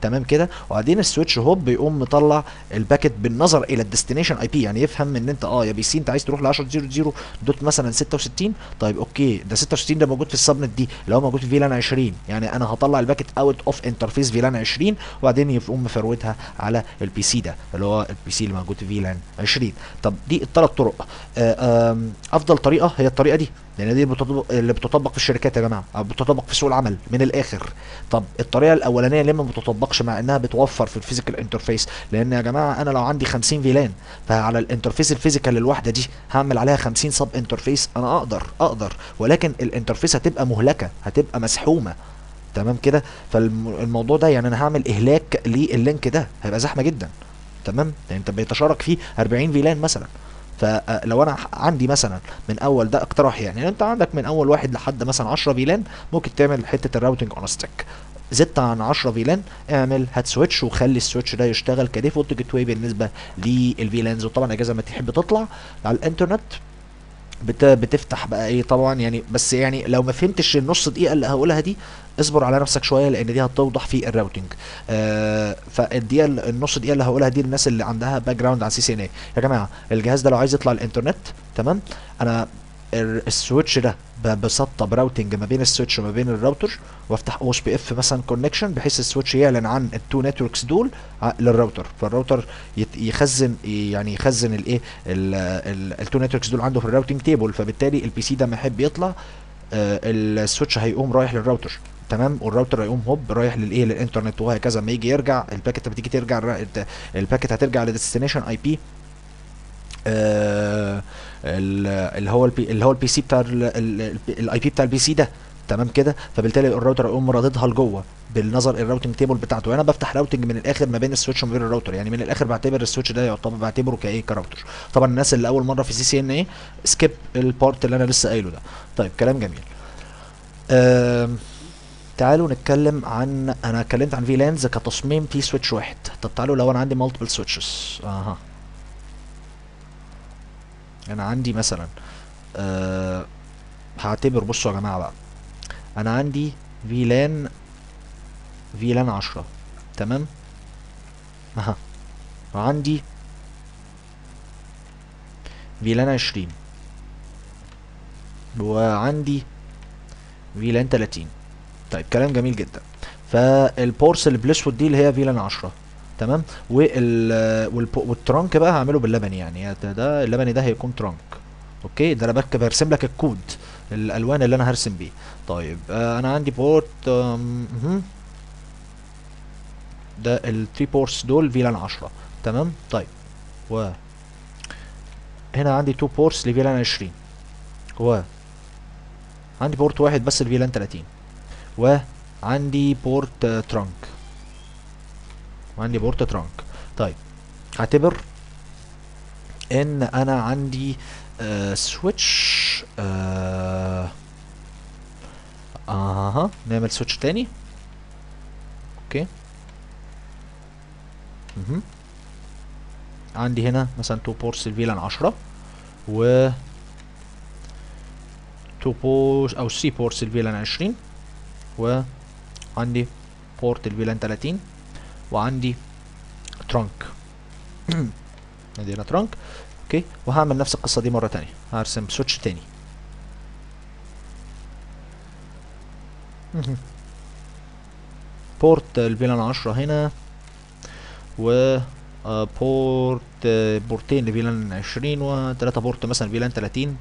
تمام كده وبعدين السويتش هوب بيقوم مطلع الباكت بالنظر الى الديستنيشن اي بي يعني يفهم ان انت اه يا بي سي انت عايز تروح ل 10.0.0 دوت مثلا 66 طيب اوكي ده 66 ده موجود في السبنت دي اللي هو موجود في فيلان 20 يعني انا هطلع الباكت اوت اوف انترفيس فيلان 20 وبعدين يقوم مفروتها على البي سي ده اللي هو البي سي اللي موجود في فيلان 20 طب دي الثلاث طرق آه آم، افضل طريقه هي الطريقه دي لان دي بتطبق اللي بتطبق في الشركات يا جماعه او بتطبق في سوق العمل من الاخر طب الطريقه الاولانيه ليه ما بتطبقش مع انها بتوفر في الفيزيكال انترفيس لان يا جماعه انا لو عندي 50 فيلان فعلى الانترفيس الفيزيكال الواحده دي هعمل عليها 50 سب انترفيس انا اقدر اقدر ولكن الانترفيس هتبقى مهلكه هتبقى مسحومه تمام كده فالموضوع ده يعني انا هعمل اهلاك لللينك ده هيبقى زحمه جدا تمام يعني انت بيتشارك فيه 40 فيلان مثلا فلو انا عندي مثلا من اول ده اقتراح يعني انت عندك من اول واحد لحد مثلا 10 فيلان ممكن تعمل حته الراوتنج اون ستيك زدت عن 10 فيلان اعمل هات سويتش وخلي السويتش ده يشتغل كديفولت جيت واي بالنسبه للفيلانز وطبعا اجازه ما تحب تطلع على الانترنت بت بتفتح بقى ايه طبعا يعني بس يعني لو ما فهمتش النص دقيقه اللي هقولها دي اصبر على نفسك شويه لان دي هتوضح في الراوتنج آه فالدقيقه النص دقيقه اللي هقولها دي للناس اللي عندها باك جراوند على سي سي ان اي يا جماعه الجهاز ده لو عايز يطلع الانترنت تمام انا ال- السويتش ده ب- بسطب راوتنج ما بين السويتش وما بين الراوتر وافتح او اس بي اف مثلا كونكشن بحيث السويتش يعلن عن التو نتوركس دول ع- للراوتر فالراوتر يت- يخزن يعني يخزن الايه التو نتوركس دول عنده في الراوتنج تيبل فبالتالي البي سي ده ما يحب يطلع آه، السويتش هيقوم رايح للراوتر تمام والراوتر هيقوم هوب رايح للايه للانترنت وهكذا اما يجي يرجع الباكت لما تيجي ترجع الر- الت- الباكت هترجع للديستنيشن اي بي آه، ال- اللي هو البي اللي هو البي سي بتاع الاي بي بتاع البي سي ده تمام كده فبالتالي الراوتر هيقوم راددها لجوه بالنظر الراوتنج تيبل بتاعته انا بفتح راوتنج من الاخر ما بين السويتش وما بين الراوتر يعني من الاخر بعتبر السويتش ده يعتبر بعتبره كايه كراوتر طبعا الناس اللي اول مره في سي سي ان اي سكيب البارت اللي انا لسه قايله ده طيب كلام جميل آم، تعالوا نتكلم عن انا اتكلمت عن في لانز كتصميم في سويتش واحد طب تعالوا لو انا عندي مالتيبل سويتشز اها انا عندي مثلا أه هعتبر بصوا يا جماعه بقى انا عندي فيلان فيلان 10 تمام اها وعندي فيلان 20 وعندي فيلان 30 طيب كلام جميل جدا فالبورس اللي بالاسود دي اللي هي فيلان 10 تمام وال والب- والترانك بقى هعمله باللبني يعني ده, ده اللبني ده هيكون ترانك اوكي ده انا بك برسم لك الكود الالوان اللي انا هرسم بيه طيب آه انا عندي بورت آم، مهم. ده الثري بورتس دول فيلان 10 تمام طيب و هنا عندي تو بورتس لفيلان 20 و عندي بورت واحد بس لفيلان 30 وعندي بورت آه، ترانك وعندي بورت ترانك طيب هعتبر ان انا عندي آه سويتش آه اها نعمل سويتش تاني اوكي مهم. عندي هنا مثلا تو بورتس الفيلان 10 و تو بورتس او 3 بورتس الفيلان 20 وعندي بورت الفيلان 30 وعندي ترانك ادي هنا ترانك اوكي وهعمل نفس القصه دي مره تانية هرسم سويتش تاني مهم. بورت الفيلان 10 هنا و آه، بورت آه، بورتين لفيلان 20 وثلاثة بورت مثلا فيلان 30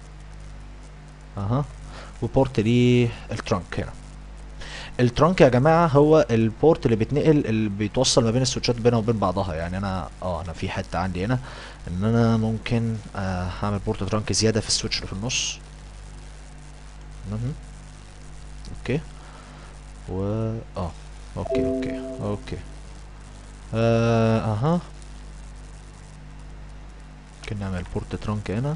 اها وبورت للترانك هنا الترانك يا جماعه هو البورت اللي بيتنقل اللي بيتوصل ما بين السويتشات بينها وبين بعضها يعني انا اه انا في حته عندي هنا ان انا ممكن آه هعمل بورت ترانك زياده في السويتش اللي في النص مهم. اوكي و اه اوكي اوكي اوكي آه اها ممكن نعمل بورت ترانك هنا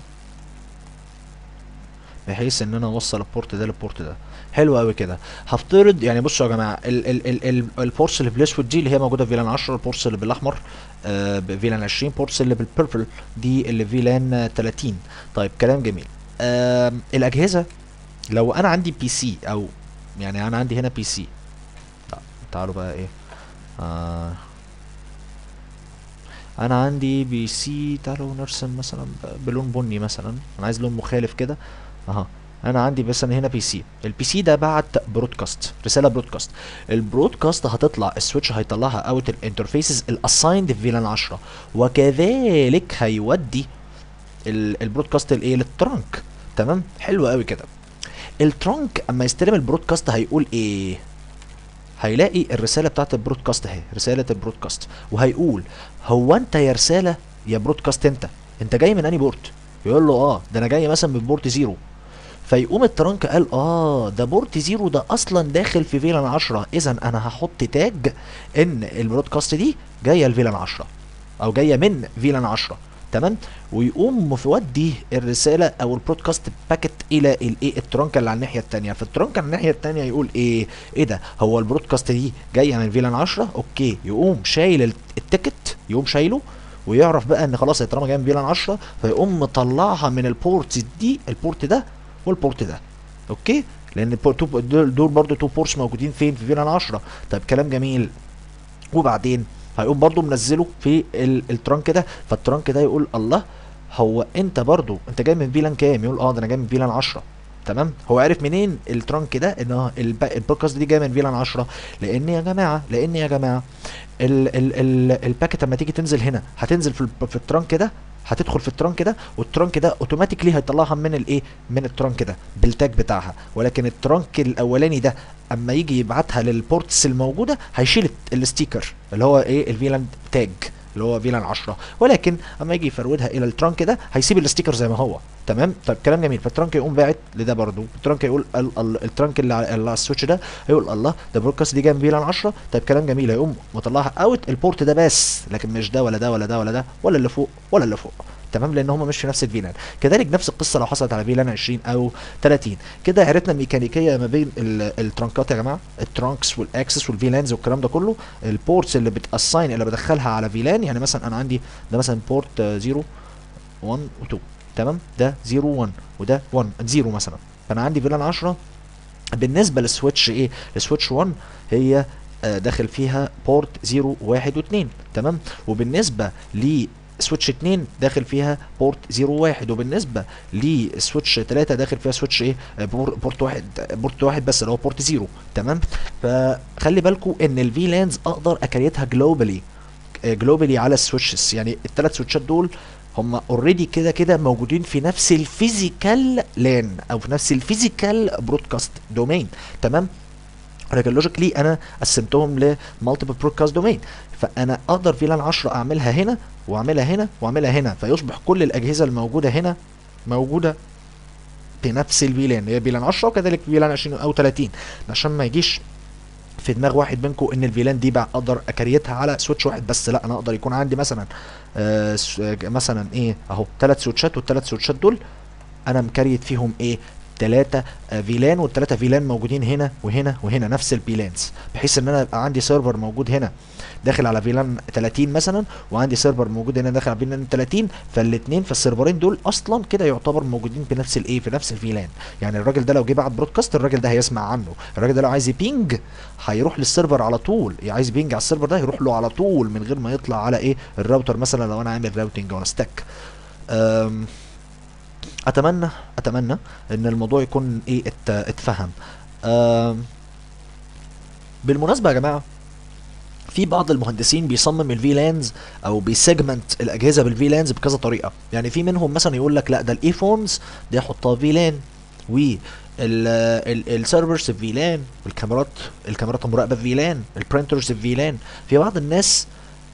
بحيث ان انا اوصل البورت ده للبورت ده حلو قوي كده هفترض يعني بصوا يا جماعه ال ال ال ال البورس اللي بالاسود دي اللي هي موجوده في فيلان 10 البورس اللي بالاحمر آه فيلان 20 بورس اللي بالبيربل دي اللي فيلان آه، 30 طيب كلام جميل آه الاجهزه لو انا عندي بي سي او يعني انا عندي هنا بي سي تعالوا بقى ايه آه انا عندي بي سي تعالوا نرسم مثلا ب- بلون بني مثلا انا عايز لون مخالف كده اها انا عندي مثلا هنا بي سي البي سي ده بعت برودكاست رساله برودكاست البرودكاست هتطلع السويتش هيطلعها اوت الانترفيسز الاسايند في فيلان 10 وكذلك هيودي ال- البرودكاست الايه للترانك تمام حلو قوي كده الترانك اما يستلم البرودكاست هيقول ايه هيلاقي الرساله بتاعت البرودكاست اهي رساله البرودكاست وهيقول هو انت يا رساله يا برودكاست انت انت جاي من اني بورت يقول له اه ده انا جاي مثلا من بورت زيرو فيقوم الترانك قال اه ده بورت زيرو ده اصلا داخل في فيلان 10 اذا انا هحط تاج ان البرودكاست دي جايه لفيلان 10 او جايه من فيلان 10 تمام ويقوم مودي الرساله او البرودكاست باكت الى الايه الترانك اللي على الناحيه الثانيه فالترانك على الناحيه الثانيه يقول ايه ايه ده هو البرودكاست دي جايه من فيلان 10 اوكي يقوم شايل الت- التيكت يقوم شايله ويعرف بقى ان خلاص هي طالما جايه من فيلان 10 فيقوم مطلعها من البورت دي البورت ده والبورت ده اوكي لان البورت- تو- دول دول برضو تو بورتس موجودين فين في فيلان 10 طيب كلام جميل وبعدين هيقوم برضو منزله في ال- الترانك ده فالترانك ده يقول الله هو انت برضو انت جاي من فيلان كام يقول اه ده انا جاي من فيلان 10 تمام هو عارف منين الترانك ده ان هو الب- البودكاست دي جايه من فيلان 10 لان يا جماعه لان يا جماعه ال ال ال الباكت لما تيجي تنزل هنا هتنزل في, ال- في الترانك ده هتدخل في الترانك ده والترانك ده اوتوماتيكلي هيطلعها من الايه من الترانك ده بالتاج بتاعها ولكن الترانك الاولاني ده اما يجي يبعتها للبورتس الموجوده هيشيل الت- الستيكر اللي هو ايه الفيلان تاج اللي هو فيلان 10 ولكن اما يجي يفرودها الى الترانك ده هيسيب الستيكر زي ما هو تمام طيب كلام جميل فالترانك يقوم باعت لده برضه الترانك يقول ال ال الترانك اللي على, اللي على السويتش ده هيقول الله ده برودكاست دي جايه من فيلان 10 طيب كلام جميل هيقوم مطلعها اوت البورت ده بس لكن مش ده ولا ده ولا ده ولا ده ولا اللي فوق ولا اللي فوق تمام لان هم مش في نفس الفيلان كذلك نفس القصه لو حصلت على فيلان 20 او 30 كده عرفنا الميكانيكيه ما بين ال- الترانكات يا جماعه الترانكس والاكسس والفيلانز والكلام ده كله البورتس اللي بتاساين اللي بدخلها على فيلان يعني مثلا انا عندي ده مثلا بورت 0 1 و2 تمام ده 0 1 وده 1 0 مثلا فانا عندي فيلان 10 بالنسبه للسويتش ايه السويتش 1 هي آه، داخل فيها بورت 0 1 و2 تمام وبالنسبه ل سويتش 2 داخل فيها بورت 0 1 وبالنسبه لسويتش 3 داخل فيها سويتش ايه آه، بور- بورت واحد بورت واحد بس اللي هو بورت 0 تمام فخلي بالكم ان الفي لانز اقدر اكريتها جلوبالي جلوبالي على السويتشز يعني الثلاث سويتشات دول هم اوريدي كده كده موجودين في نفس الفيزيكال لان او في نفس الفيزيكال برودكاست دومين تمام لكن لوجيكلي انا قسمتهم لمالتيبل برودكاست دومين فانا اقدر فيلان 10 اعملها هنا واعملها هنا واعملها هنا فيصبح كل الاجهزه الموجوده هنا موجوده بنفس الفيلان هي فيلان 10 وكذلك فيلان 20 او 30 عشان ما يجيش في دماغ واحد منكم ان الفيلان دي بقى اقدر اكريتها على سويتش واحد بس لا انا اقدر يكون عندي مثلا آه س- آه، مثلا ايه اهو ثلاث سويتشات والثلاث سويتشات دول انا مكريت فيهم ايه ثلاثة فيلان والثلاثة فيلان موجودين هنا وهنا وهنا نفس البيلانز بحيث ان انا يبقى عندي سيرفر موجود هنا داخل على فيلان 30 مثلا وعندي سيرفر موجود هنا داخل على فيلان 30 فالاثنين فالسيرفرين دول اصلا كده يعتبر موجودين في نفس الايه في نفس الفيلان يعني الراجل ده لو جه بعت برودكاست الراجل ده هيسمع عنه الراجل ده لو عايز يبينج هيروح للسيرفر على طول عايز بينج على السيرفر ده يروح له على طول من غير ما يطلع على ايه الراوتر مثلا لو انا عامل راوتنج اون ستاك أم اتمنى اتمنى ان الموضوع يكون ايه ات اتفهم أم بالمناسبه يا جماعه في بعض المهندسين بيصمم الفي لانز او بيسيجمنت الاجهزه بالفي لانز بكذا طريقه يعني في منهم مثلا يقول لك لا ده الايفونز دي احطها في لان و السيرفرز في فيلان والكاميرات الكاميرات المراقبه في فيلان البرنترز في فيلان في بعض الناس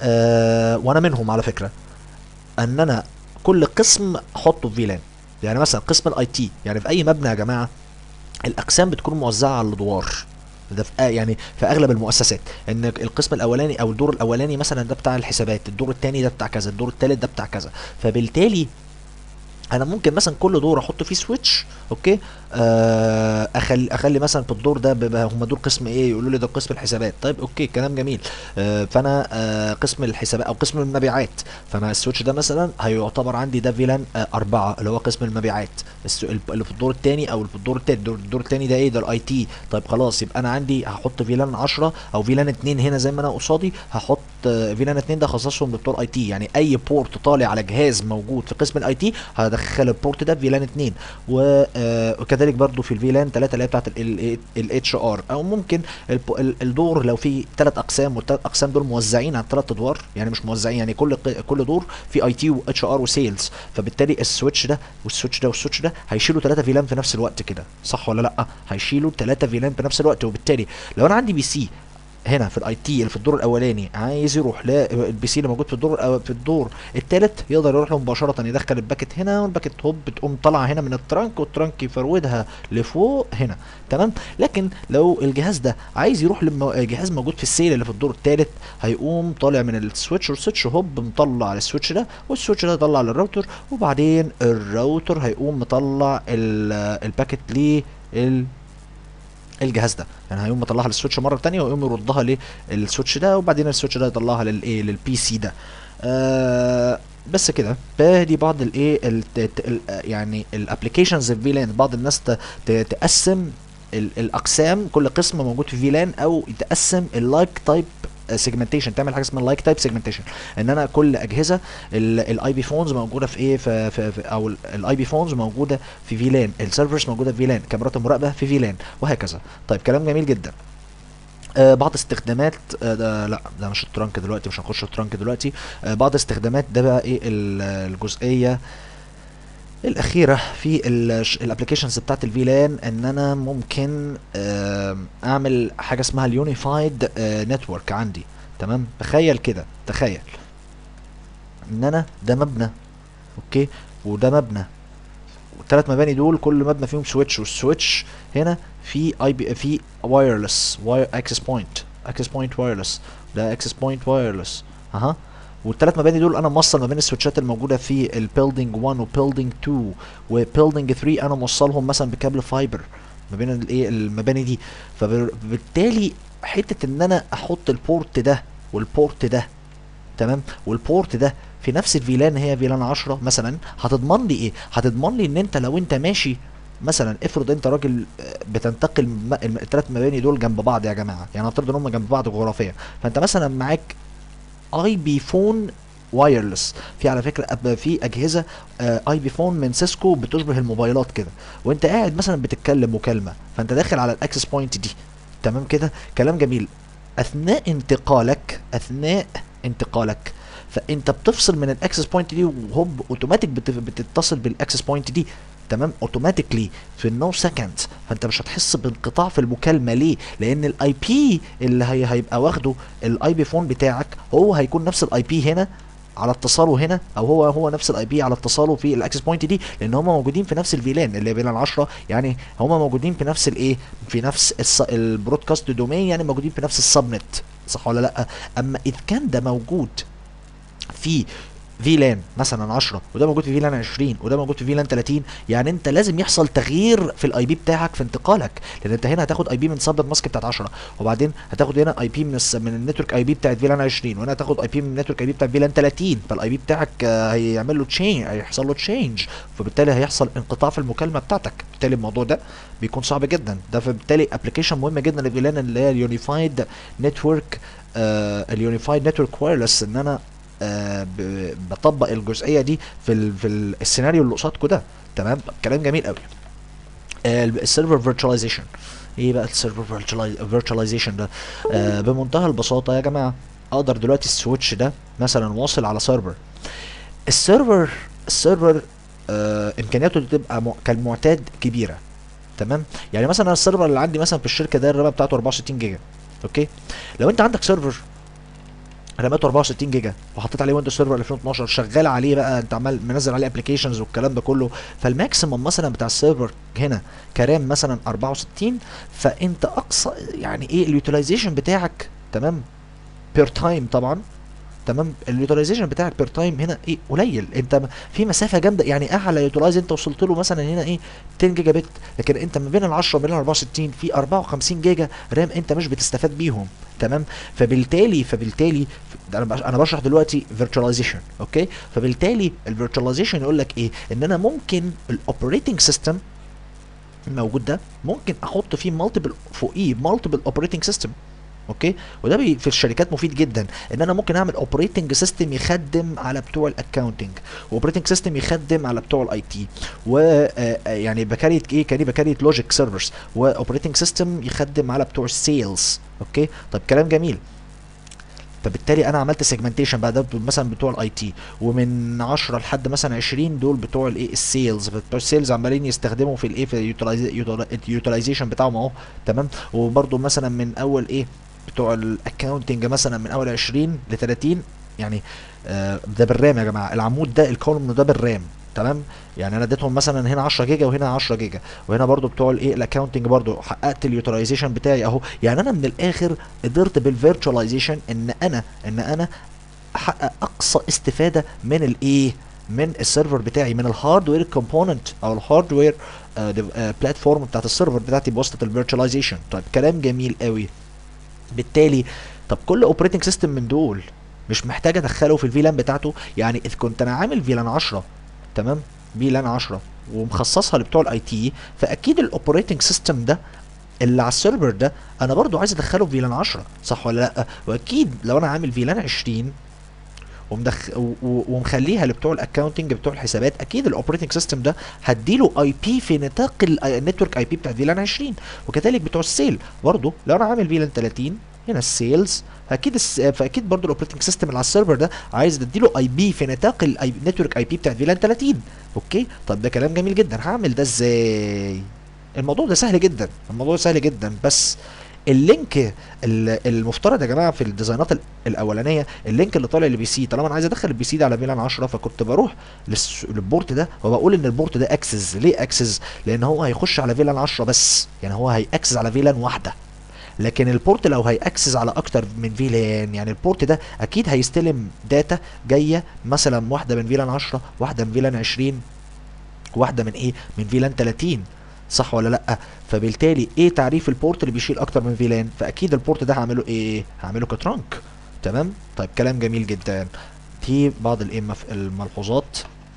آه وانا منهم على فكره ان انا كل قسم احطه في فيلان يعني مثلا قسم الاي تي يعني في اي مبنى يا جماعه الاقسام بتكون موزعه على الادوار ده في آه يعني في اغلب المؤسسات ان القسم الاولاني او الدور الاولاني مثلا ده بتاع الحسابات الدور الثاني ده بتاع كذا الدور الثالث ده بتاع كذا فبالتالي انا ممكن مثلا كل دور احط فيه سويتش اوكي آه اخلي اخلي مثلا في الدور ده بيبقى هم دول قسم ايه يقولوا لي ده قسم الحسابات طيب اوكي كلام جميل آه فانا آه قسم الحسابات او قسم المبيعات فانا السويتش ده مثلا هيعتبر عندي ده فيلان آه اربعه اللي هو قسم المبيعات الس- اللي في الدور الثاني او اللي في الدور الثالث الدور, الدور الثاني ده ايه ده الاي تي طيب خلاص يبقى انا عندي هحط فيلان 10 او فيلان 2 هنا زي ما انا قصادي هحط آه، فيلان 2 ده خصصهم لبتوع اي تي يعني اي بورت طالع على جهاز موجود في قسم الاي تي هدخل البورت ده في فيلان 2 و- آه، وكذلك برضو في الفيلان 3 اللي هي بتاعت الاتش ار او ممكن الب- ال- الدور لو في ثلاث اقسام والثلاث اقسام دول موزعين على ثلاث ادوار يعني مش موزعين يعني كل ق- كل دور في اي تي واتش ار وسيلز فبالتالي السويتش ده والسويتش ده والسويتش ده هيشيلوا ثلاثه فيلان في نفس الوقت كده صح ولا لا هيشيلوا ثلاثه فيلان في نفس الوقت وبالتالي لو انا عندي بي سي هنا في الاي تي اللي في الدور الاولاني عايز يروح للبي سي اللي موجود في الدور الأو- في الدور الثالث يقدر يروح له مباشره يدخل الباكت هنا والباكت هوب بتقوم طالعه هنا من الترانك والترانك يفرودها لفوق هنا تمام لكن لو الجهاز ده عايز يروح لجهاز موجود في السيل اللي في الدور الثالث هيقوم طالع من السويتش والسويتش هوب مطلع السويتش ده والسويتش ده يطلع للراوتر وبعدين الراوتر هيقوم مطلع ال- الباكت لل الجهاز ده يعني هيقوم مطلعها للسويتش مره تانية ويقوم يردها للسويتش ده وبعدين السويتش ده يطلعها للايه للبي سي ده آه بس كده دي بعض الايه ال- ت- ال- يعني الابلكيشنز في فيلان بعض الناس ت- ت- تقسم ال- الاقسام كل قسم موجود في فيلان او تقسم اللايك تايب سيجمنتيشن تعمل حاجه اسمها لايك تايب سيجمنتيشن ان انا كل اجهزه الاي بي فونز موجوده في ايه في, في, في او الاي بي فونز موجوده في فيلان السيرفرز موجوده في فيلان كاميرات المراقبه في فيلان وهكذا طيب كلام جميل جدا آه بعض استخدامات آه ده لا ده مش الترانك دلوقتي مش هنخش الترانك دلوقتي آه بعض استخدامات ده بقى ايه ال- الجزئيه الاخيره في الابلكيشنز بتاعت الفيلان ان انا ممكن آم، اعمل حاجه اسمها اليونيفايد نتورك عندي تمام تخيل كده تخيل ان انا ده مبنى اوكي وده مبنى والثلاث مباني دول كل مبنى فيهم سويتش والسويتش هنا في اي بي في وايرلس واير اكسس بوينت اكسس بوينت وايرلس ده اكسس بوينت وايرلس اها والثلاث مباني دول انا موصل ما بين السويتشات الموجوده في البيلدينج 1 وبيلدينج 2 وبيلدينج 3 انا موصلهم مثلا بكابل فايبر ما بين الايه المباني دي فبالتالي حته ان انا احط البورت ده والبورت ده تمام والبورت ده في نفس الفيلان هي فيلان 10 مثلا هتضمن لي ايه هتضمن لي ان انت لو انت ماشي مثلا افرض انت راجل آه، بتنتقل م- الم- الثلاث مباني دول جنب بعض يا جماعه يعني نفترض ان هم جنب بعض جغرافيا فانت مثلا معاك اي بي فون وايرلس في على فكره أب- في اجهزه اي بي فون من سيسكو بتشبه الموبايلات كده وانت قاعد مثلا بتتكلم مكالمه فانت داخل على الاكسس بوينت دي تمام كده كلام جميل اثناء انتقالك اثناء انتقالك فانت بتفصل من الاكسس بوينت دي وهوب اوتوماتيك بت- بتتصل بالاكسس بوينت دي تمام اوتوماتيكلي في النو سكند فانت مش هتحس بانقطاع في المكالمه ليه لان الاي بي اللي هي هيبقى واخده الاي بي فون بتاعك هو هيكون نفس الاي بي هنا على اتصاله هنا او هو هو نفس الاي بي على اتصاله في الاكسس بوينت دي لان هم موجودين في نفس الفيلان اللي هي فيلان 10 يعني هم موجودين في نفس الايه في نفس الس- البرودكاست دومين يعني موجودين في نفس السبنت صح ولا لا اما اذا كان ده موجود في فيلان مثلا 10 وده موجود في فيلان 20 وده موجود في فيلان 30 يعني انت لازم يحصل تغيير في الاي بي بتاعك في انتقالك لان انت هنا هتاخد اي بي من سبنت ماسك بتاعت 10 وبعدين هتاخد هنا اي بي من الس... من النتورك اي بي بتاعت فيلان 20 وهنا هتاخد اي بي من النتورك اي بي بتاعت فيلان 30 فالاي بي بتاعك آه، هيعمل له تشينج هيحصل له تشينج فبالتالي هيحصل انقطاع في المكالمه بتاعتك بالتالي الموضوع ده بيكون صعب جدا ده فبالتالي ابلكيشن مهم جدا لفيلان اللي هي اليونيفايد نتورك اليونيفايد نتورك وايرلس ان انا آه، ب- بطبق الجزئيه دي في ال في ال- السيناريو اللي قصادكم ده تمام كلام جميل قوي السيرفر فيرتشواليزيشن ايه بقى السيرفر فيرتشواليزيشن ده آه بمنتهى البساطه يا جماعه اقدر دلوقتي السويتش ده مثلا واصل على سيرفر السيرفر السيرفر آه امكانياته تبقى م- كالمعتاد كبيره تمام يعني مثلا السيرفر اللي عندي مثلا في الشركه ده الرامه بتاعته 64 جيجا اوكي لو انت عندك سيرفر راماته 64 جيجا وحطيت عليه ويندوز سيرفر 2012 شغال عليه بقى انت عمال منزل عليه ابلكيشنز والكلام ده كله فالماكسيمم مثلا بتاع السيرفر هنا كرام مثلا 64 فانت اقصى يعني ايه اليوتيلايزيشن بتاعك تمام بير تايم طبعا تمام اليوتيلايزيشن بتاعك بير تايم هنا ايه قليل انت م- في مسافه جامده يعني اعلى يوتيلايز انت وصلت له مثلا هنا ايه 10 جيجا بت لكن انت ما بين ال 10 وبين ال 64 في 54 جيجا رام انت مش بتستفاد بيهم تمام فبالتالي فبالتالي ف- انا بش- انا بشرح دلوقتي فيرتشواليزيشن اوكي فبالتالي الفيرتشواليزيشن يقول لك ايه ان انا ممكن الاوبريتنج سيستم الموجود ده ممكن احط فيه مالتيبل فوقيه مالتيبل اوبريتنج سيستم اوكي وده بي في الشركات مفيد جدا ان انا ممكن اعمل اوبريتنج سيستم يخدم على بتوع الاكاونتنج واوبريتنج سيستم يخدم على بتوع الاي تي و آه، آه، يعني بكاريت ايه كاني بكاريت لوجيك سيرفرز واوبريتنج سيستم يخدم على بتوع السيلز اوكي طيب كلام جميل فبالتالي انا عملت سيجمنتيشن بقى ده مثلا بتوع الاي تي ومن 10 لحد مثلا 20 دول بتوع الايه السيلز بتوع السيلز عمالين يستخدموا في الايه في اليوتيلايزيشن بتاعهم اهو تمام وبرده مثلا من اول ايه بتوع الاكاونتنج مثلا من اول 20 ل 30 يعني آه ده بالرام يا جماعه العمود ده الكولوم ده بالرام تمام يعني انا اديتهم مثلا هنا 10 جيجا وهنا 10 جيجا وهنا برضو بتوع الايه الاكاونتنج برضو حققت اليوتيلايزيشن بتاعي اهو يعني انا من الاخر قدرت بالفيرتشواليزيشن ان انا ان انا احقق اقصى استفاده من الايه من السيرفر بتاعي من الهاردوير كومبوننت او الهاردوير بلاتفورم بتاعت السيرفر بتاعتي بواسطه الفيرتشواليزيشن طيب كلام جميل قوي بالتالي طب كل اوبريتنج سيستم من دول مش محتاج ادخله في الفيلان بتاعته يعني اذ كنت انا عامل فيلان 10 تمام فيلان 10 ومخصصها لبتوع الاي تي فاكيد الاوبريتنج سيستم ده اللي على السيرفر ده انا برضو عايز ادخله في فيلان 10 صح ولا لا واكيد لو انا عامل فيلان 20 ومدخ... و- و- ومخليها لبتوع الاكونتنج بتوع الحسابات اكيد الاوبريتنج سيستم ده هديله اي بي في نطاق النتورك اي بي بتاع فيلان 20 وكذلك بتوع السيل برضه لو انا عامل فيلان 30 هنا السيلز فاكيد الس... فاكيد برضه الاوبريتنج سيستم اللي على السيرفر ده عايز اديله اي بي في نطاق النتورك اي بي بتاع فيلان 30 اوكي طب ده كلام جميل جدا هعمل ده ازاي الموضوع ده سهل جدا الموضوع سهل جدا بس اللينك ال- المفترض يا جماعه في الديزاينات ال- الاولانيه اللينك اللي طالع للبي سي طالما انا عايز ادخل البي سي ده على فيلان 10 فكنت بروح للس- للبورت ده وبقول ان البورت ده اكسس ليه اكسس لان هو هيخش على فيلان 10 بس يعني هو هيأكسس على فيلان واحده لكن البورت لو هيأكسس على اكتر من فيلان يعني البورت ده اكيد هيستلم داتا جايه مثلا واحده من فيلان 10 واحده من فيلان 20 واحده من ايه من فيلان 30 صح ولا لا فبالتالي ايه تعريف البورت اللي بيشيل اكتر من فيلان فاكيد البورت ده هعمله ايه هعمله كترانك تمام طيب كلام جميل جدا دي بعض الايه مف- الملحوظات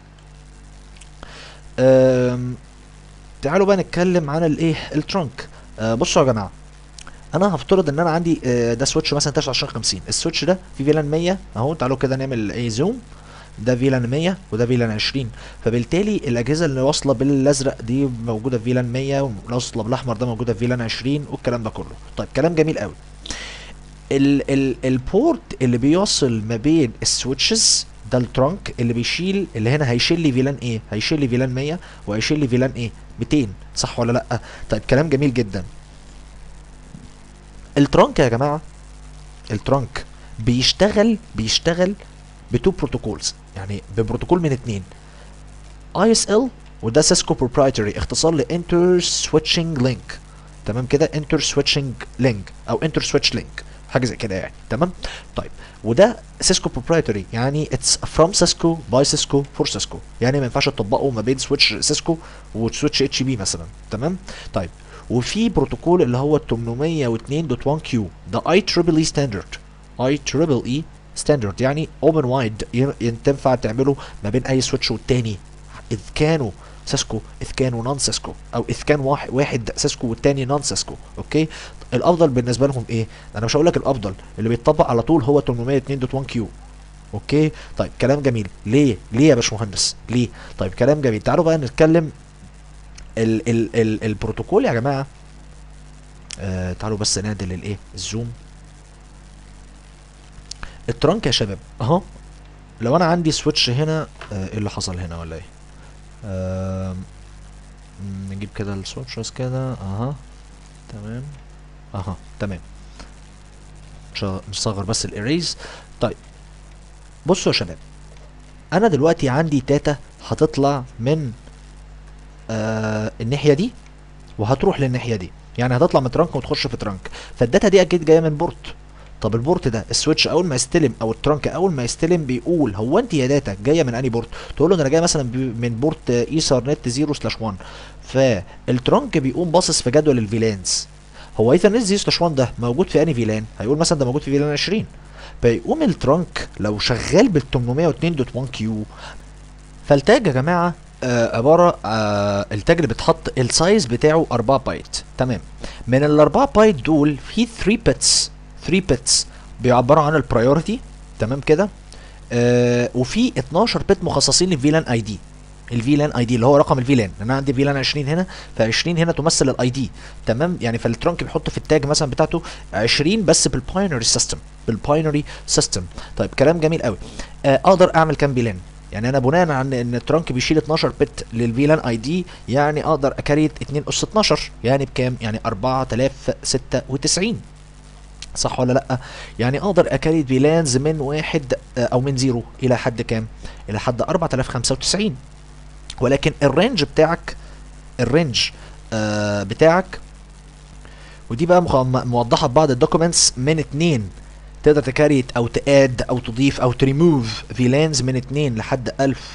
أم، تعالوا بقى نتكلم عن الايه الترانك أه بصوا يا جماعه انا هفترض ان انا عندي أه ده سويتش مثلا 2950 السويتش ده في فيلان 100 اهو تعالوا كده نعمل ايه زوم ده فيلان 100 وده فيلان 20 فبالتالي الاجهزه اللي واصله بالازرق دي موجوده في فيلان 100 واصله بالاحمر ده موجوده في فيلان 20 والكلام ده كله طيب كلام جميل قوي ال ال البورت اللي بيوصل ما بين السويتشز ده الترانك اللي بيشيل اللي هنا هيشيل لي فيلان ايه هيشيل لي فيلان 100 وهيشيل لي فيلان ايه 200 صح ولا لا طيب كلام جميل جدا الترانك يا جماعه الترانك بيشتغل بيشتغل بتو بروتوكولز يعني ببروتوكول من اتنين اي اس ال وده سيسكو بروبرايتري اختصار لانتر سويتشنج لينك تمام كده انتر سويتشنج لينك او انتر سويتش لينك حاجه زي كده يعني تمام طيب وده سيسكو بروبرايتري يعني اتس فروم سيسكو باي سيسكو فور سيسكو يعني ما ينفعش تطبقه ما بين سويتش سيسكو وسويتش اتش بي مثلا تمام طيب وفي بروتوكول اللي هو 802.1 كيو ده اي تريبل اي ستاندرد اي تريبل اي ستاندرد يعني اوبن وايد تنفع تعمله ما بين اي سويتش والتاني اذ كانوا سيسكو اذ كانوا نون سيسكو او اذ كان واحد واحد سيسكو والتاني نون سيسكو اوكي الافضل بالنسبه لهم ايه انا مش هقول لك الافضل اللي بيتطبق على طول هو 802.1 كيو اوكي طيب كلام جميل ليه ليه يا باشمهندس ليه طيب كلام جميل تعالوا بقى نتكلم ال ال ال البروتوكول يا جماعه آه تعالوا بس نعدل الايه الزوم الترانك يا شباب اهو لو انا عندي سويتش هنا آه، ايه اللي حصل هنا ولا ايه آم، نجيب كده السويتشز كده اها تمام اها تمام نش- نصغر بس الاريز طيب بصوا يا شباب انا دلوقتي عندي داتا هتطلع من آه الناحيه دي وهتروح للناحيه دي يعني هتطلع من ترانك وتخش في ترانك فالداتا دي اكيد جايه من بورت طب البورت ده السويتش اول ما يستلم او الترانك اول ما يستلم بيقول هو انت يا داتا جايه من انهي بورت تقول له ده انا جايه مثلا بي- من بورت ايثر نت 0 سلاش 1 فالترانك بيقوم باصص في جدول الفيلانز هو ايثر نت 0 سلاش 1 ده موجود في انهي فيلان هيقول مثلا ده موجود في فيلان 20 فيقوم الترانك لو شغال بال 802.1 كيو فالتاج يا جماعه آه عباره آه التاج اللي بتحط السايز بتاعه 4 بايت تمام من ال 4 بايت دول في 3 بيتس 3 بيتس بيعبروا عن البرايورتي تمام كده آه وفي 12 بت مخصصين للفيلان اي دي الفيلان اي دي اللي هو رقم الفيلان انا عندي فيلان 20 هنا ف20 هنا تمثل الاي دي تمام يعني فالترانك بيحط في التاج مثلا بتاعته 20 بس بالباينري سيستم بالباينري سيستم طيب كلام جميل قوي آه اقدر اعمل كام فيلان يعني انا بناء عن ان الترانك بيشيل 12 بت للفيلان اي دي يعني اقدر اكريت 2 اس 12 يعني بكام يعني 4096 صح ولا لا يعني اقدر اكريت فيلانز من واحد آه، او من زيرو الى حد كام الى حد 4095 ولكن الرينج بتاعك الرينج آه بتاعك ودي بقى مخ- م- موضحه في بعض الدوكيومنتس من اتنين تقدر تكريت او تاد او تضيف او تريموف فيلانز من اتنين لحد 1000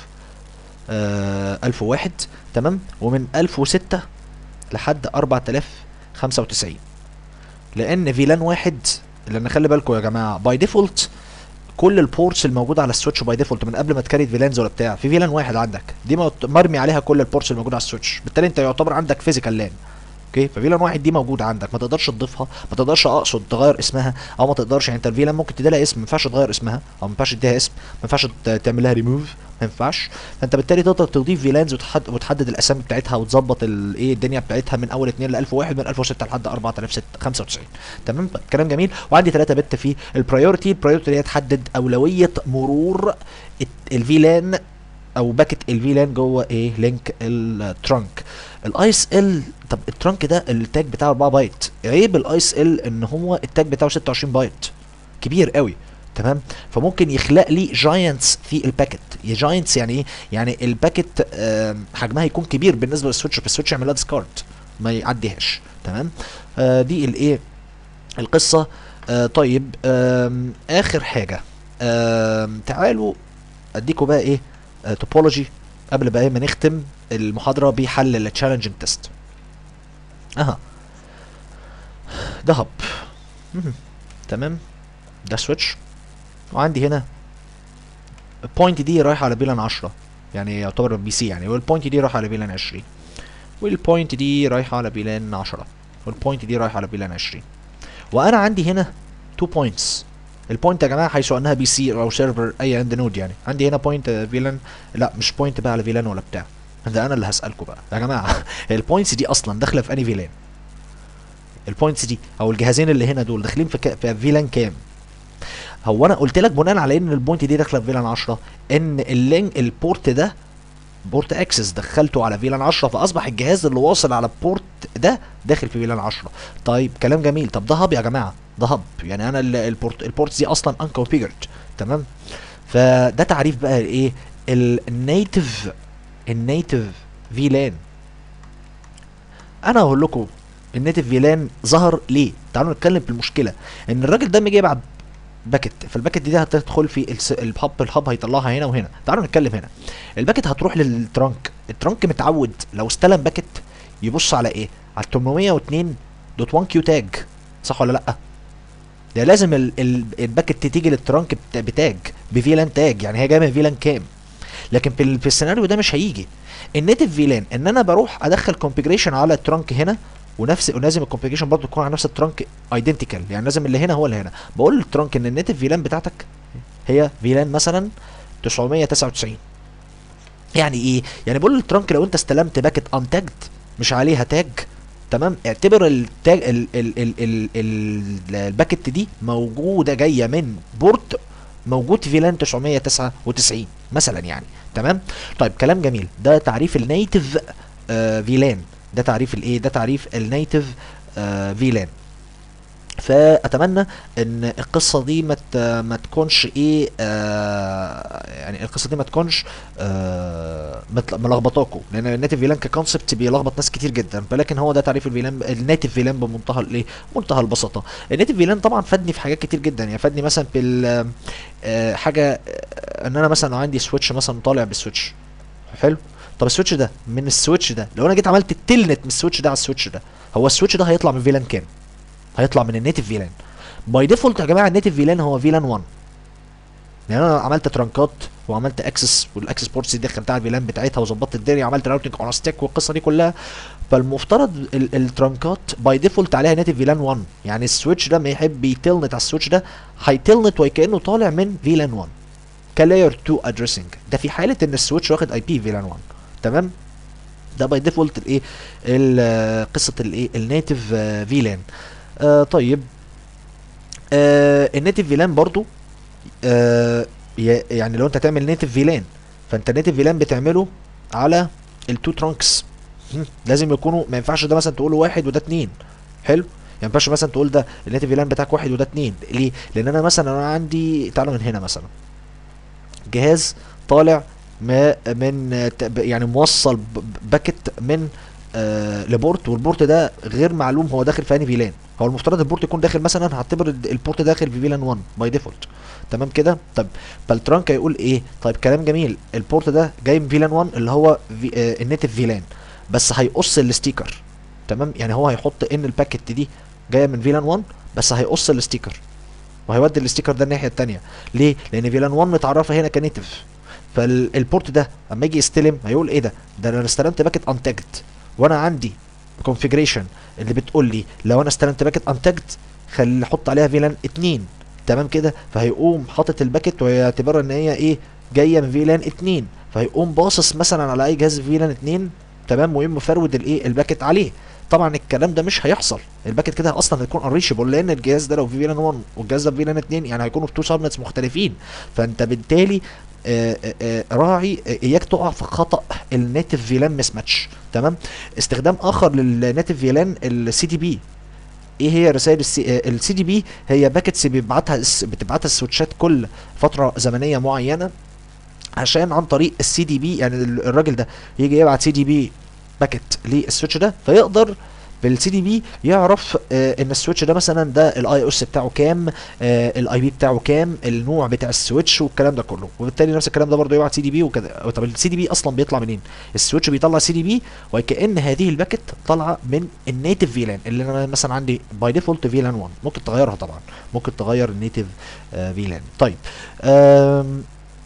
آه 1001 تمام ومن 1006 لحد 4095 لان فيلان واحد لان خلي بالكم يا جماعه باي ديفولت كل البورتس الموجوده على السويتش باي ديفولت من قبل ما تكريت فيلانز ولا بتاع في فيلان واحد عندك دي مت- مرمي عليها كل البورتس الموجوده على السويتش بالتالي انت يعتبر عندك فيزيكال لان اوكي ففيلان واحد دي موجوده عندك ما تقدرش تضيفها ما تقدرش اقصد تغير اسمها او ما تقدرش يعني انت الفيلان ممكن تدي لها اسم ما ينفعش تغير اسمها او ما ينفعش تديها اسم ما ينفعش ت- تعمل لها ريموف ما ينفعش فانت بالتالي تقدر تضيف فيلانز وتحدد, وتحدد الاسامي بتاعتها وتظبط الايه الدنيا بتاعتها من اول 2 ل 1001 من 1006 لحد 4095 تمام طيب كلام جميل وعندي 3 بت في البرايورتي البرايورتي اللي هي تحدد اولويه مرور الفيلان او باكت الفيلان جوه ايه لينك الترانك الاي اس ال طب الترانك ده التاج بتاعه 4 بايت عيب الاي اس ال ان هو التاج بتاعه 26 بايت كبير قوي تمام فممكن يخلق لي جاينتس في الباكت يا جاينتس يعني ايه يعني الباكت آم، حجمها يكون كبير بالنسبه للسويتش فالسويتش يعمل لها ديسكارد ما يعديهاش تمام آه دي الايه القصه آه طيب آم اخر حاجه آم تعالوا اديكوا بقى ايه آه توبولوجي قبل بقى إيه ما نختم المحاضره بحل التشالنجنج تيست اها ده هب مهم. تمام ده سويتش وعندي هنا البوينت دي رايحه على فيلان 10 يعني يعتبر بي سي يعني والبوينت دي رايحه على فيلان 20 والبوينت دي رايحه على فيلان 10 والبوينت دي رايحه على فيلان 20 وانا عندي هنا 2 بوينتس البوينت يا جماعه حيث انها بي سي او سيرفر اي اند نود يعني عندي هنا بوينت فيلان لا مش بوينت بقى على فيلان ولا بتاع ده انا اللي هسالكم بقى يا جماعه البوينتس دي اصلا داخله في انهي فيلان البوينتس دي او الجهازين اللي هنا دول داخلين في, ك... في فيلان كام هو انا قلت لك بناء على ان البوينت دي داخله في فيلان 10 ان اللينك البورت ده بورت اكسس دخلته على فيلان 10 فاصبح الجهاز اللي واصل على البورت ده داخل في فيلان 10 طيب كلام جميل طب ده هاب يا جماعه ده هاب يعني انا ال- البورت البورتس دي اصلا انكونفيجرد تمام فده تعريف بقى ايه النيتف النيتف فيلان انا هقول لكم النيتف فيلان ظهر ليه تعالوا نتكلم في المشكله ان الراجل ده لما يجي يبعت باكت فالباكت دي, دي هتدخل في الس- الهب الهب هيطلعها هنا وهنا تعالوا نتكلم هنا الباكت هتروح للترانك الترانك متعود لو استلم باكت يبص على ايه على 802.1 كيو تاج صح ولا لا ده لازم ال- ال- الباكت تيجي للترانك بت- بتاج بفيلان تاج يعني هي جايه من فيلان كام لكن في, ال- في السيناريو ده مش هيجي النيتف فيلان ان انا بروح ادخل كونفيجريشن على الترانك هنا ونفس ولازم الكونفيجريشن برضه تكون على نفس الترانك ايدنتيكال يعني لازم اللي هنا هو اللي هنا بقول للترانك ان النيتف فيلان بتاعتك هي فيلان مثلا 999 يعني ايه يعني بقول للترانك لو انت استلمت باكت انتاجد مش عليها تاج تمام اعتبر التاج ال ال ال ال ال الباكت دي موجوده جايه من بورت موجود في فيلان 999 مثلا يعني تمام طيب كلام جميل ده تعريف النيتف آه فيلان ده تعريف الايه ده تعريف النيتف آه فيلان فاتمنى ان القصه دي ما ت- ما تكونش ايه آه يعني القصه دي ما تكونش آه متل- ملخبطاكوا لان الناتيف فيلان ككونسبت بيلخبط ناس كتير جدا ولكن هو ده تعريف الفيلان الناتيف فيلان بمنتهى الايه منتهى البساطه الناتيف فيلان طبعا فادني في حاجات كتير جدا يعني فادني مثلا بال آه حاجه آه، ان انا مثلا لو عندي سويتش مثلا طالع بالسويتش حلو طب السويتش ده من السويتش ده لو انا جيت عملت التلنت من السويتش ده على السويتش ده هو السويتش ده هيطلع من فيلان كام هيطلع من النيتف فيلان باي ديفولت يا جماعه النيتف فيلان هو فيلان 1 يعني انا عملت ترانكات وعملت اكسس والاكسس بورتس دي دخلتها الفيلان بتاعتها وظبطت الدنيا عملت راوتنج اون ستيك والقصه دي كلها فالمفترض ال- الترانكات باي ديفولت عليها نيتف فيلان 1 يعني السويتش ده ما يحب يتلنت على السويتش ده هيتلنت وكانه طالع من فيلان 1 كلاير 2 ادريسنج ده في حاله ان السويتش واخد اي بي فيلان 1 تمام ده باي ديفولت الايه ال- قصه الايه النيتف فيلان آه طيب آه النيتف فيلان برضو آه ي- يعني لو انت تعمل نيتف فيلان فانت نيتف فيلان بتعمله على التو ترانكس لازم يكونوا ما ينفعش ده مثلا تقول واحد وده اتنين حلو يعني ما ينفعش مثلا تقول ده النيتف فيلان بتاعك واحد وده اتنين ليه؟ لان انا مثلا انا عندي تعالوا من هنا مثلا جهاز طالع ما من آه، ت- ب- يعني موصل ب- ب- باكت من آه لبورت والبورت ده غير معلوم هو داخل في انهي فيلان هو المفترض البورت يكون داخل مثلا هعتبر ال- البورت داخل في فيلان 1 باي ديفولت تمام كده طب فالترانك هيقول ايه طيب كلام جميل البورت ده جاي من فيلان 1 اللي هو في آه النيتف فيلان بس هيقص الستيكر تمام يعني هو هيحط ان الباكت دي جايه من فيلان 1 بس هيقص الستيكر وهيودي الستيكر ده الناحيه التانيه ليه لان فيلان 1 متعرفه هنا كنيتف فالبورت ده اما يجي يستلم هيقول ايه ده ده انا استلمت باكت انتجد وانا عندي كونفيجريشن اللي بتقول لي لو انا استلمت باكت انتجد خلي حط عليها فيلان 2 تمام كده فهيقوم حاطط الباكت ويعتبرها ان هي ايه جايه من فيلان 2 فهيقوم باصص مثلا على اي جهاز فيلان 2 تمام ويقوم مفرود الايه الباكت عليه طبعا الكلام ده مش هيحصل الباكت كده اصلا هتكون انريشبل لان الجهاز ده لو في فيلان 1 والجهاز ده في فيلان 2 يعني هيكونوا في تو سبنتس مختلفين فانت بالتالي آه، آه، آه، راعي آه، اياك تقع في خطا النيتف فيلان مس ماتش تمام استخدام اخر للنيتف فيلان السي دي بي ايه هي رسائل السي دي بي هي باكتس بيبعتها الس- بتبعتها السويتشات كل فتره زمنيه معينه عشان عن طريق السي دي بي يعني ال- الراجل ده يجي يبعت سي دي بي باكت للسويتش ده فيقدر بالسي دي بي يعرف آه ان السويتش ده مثلا ده الاي او اس بتاعه كام آه الاي بي بتاعه كام النوع بتاع السويتش والكلام ده كله وبالتالي نفس الكلام ده برضه يبعت سي دي بي وكده طب السي دي بي اصلا بيطلع منين السويتش بيطلع سي دي بي وكأن هذه الباكت طالعه من النيتف فيلان اللي انا مثلا عندي باي ديفولت فيلان 1 ممكن تغيرها طبعا ممكن تغير النيتف آه فيلان طيب آم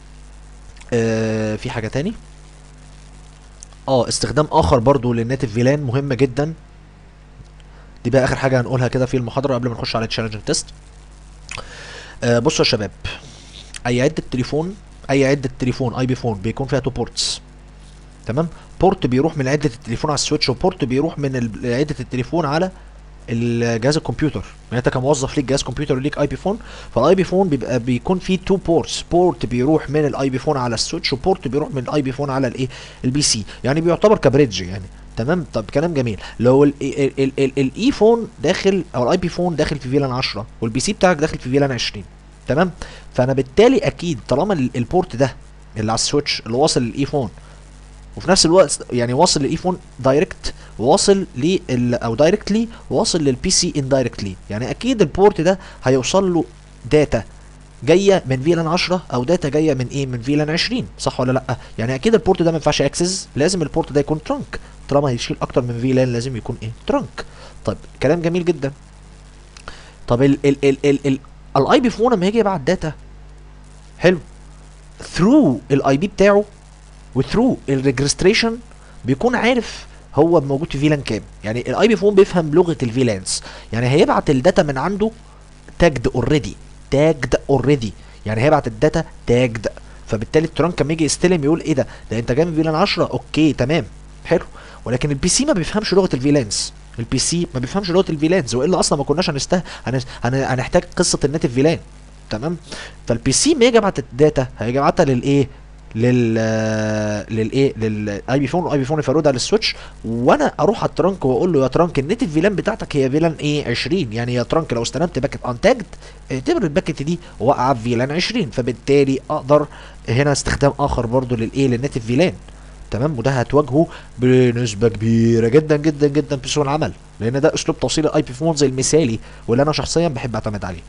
آه في حاجه تاني اه استخدام اخر برضو للنيتف فيلان مهمه جدا دي بقى اخر حاجه هنقولها كده في المحاضره قبل ما نخش على التشالنجنج تيست آه بصوا يا شباب اي عده تليفون اي عده تليفون اي بي فون بيكون فيها تو بورتس تمام بورت بيروح من عده التليفون على السويتش وبورت بيروح من ال- عده التليفون على الجهاز الكمبيوتر يعني انت كموظف ليك جهاز كمبيوتر وليك اي بي فون فالاي بي فون بيبقى بيكون فيه تو بورتس بورت بيروح من الاي بي فون على السويتش وبورت بيروح من الاي بي فون على الايه البي سي يعني بيعتبر كبريدج يعني تمام طب كلام جميل لو الاي فون داخل او الاي بي فون داخل في فيلان 10 والبي سي بتاعك داخل في فيلان 20 تمام فانا بالتالي اكيد طالما ال- البورت ده اللي على السويتش اللي واصل للاي فون وفي نفس الوقت يعني واصل للاي فون دايركت واصل لل او دايركتلي واصل للبي سي اندايركتلي يعني اكيد البورت ده هيوصل له داتا جايه من فيلان 10 او داتا جايه من ايه من فيلان 20 صح ولا لا يعني اكيد البورت ده ما ينفعش اكسس لازم البورت ده يكون ترانك طالما هيشيل اكتر من فيلان لازم يكون ايه ترانك طيب كلام جميل جدا طب ال ال ال ال ال الاي بي فون لما يجي يبعت داتا حلو ثرو الاي بي بتاعه وثرو الريجستريشن بيكون عارف هو موجود في فيلان كام يعني الاي بي فون بيفهم لغه الفيلانس يعني هيبعت الداتا من عنده تاجد اوريدي تاجد اوريدي يعني هيبعت الداتا تاجد فبالتالي الترانك لما يجي يستلم يقول ايه ده ده انت جاي من فيلان 10 اوكي تمام حلو ولكن البي سي ما بيفهمش لغه الفيلانس البي سي ما بيفهمش لغه الفيلانز والا اصلا ما كناش هنسته هن... هن... هنحتاج قصه الناتيف فيلان تمام فالبي سي ما يجي يبعت الداتا هيجي يبعتها للايه لل للايه للاي بي فون والاي بي فون يفرودها للسويتش وانا اروح على الترانك واقول له يا ترانك النيتف فيلان بتاعتك هي فيلان ايه 20 يعني يا ترانك لو استلمت باكت انتاجد اعتبر الباكت دي واقعه في فيلان 20 فبالتالي اقدر هنا استخدام اخر برضو للايه للنيتف فيلان تمام وده هتواجهه بنسبه كبيره جدا جدا جدا في سوق العمل لان ده اسلوب توصيل الاي بي فونز المثالي واللي انا شخصيا بحب اعتمد عليه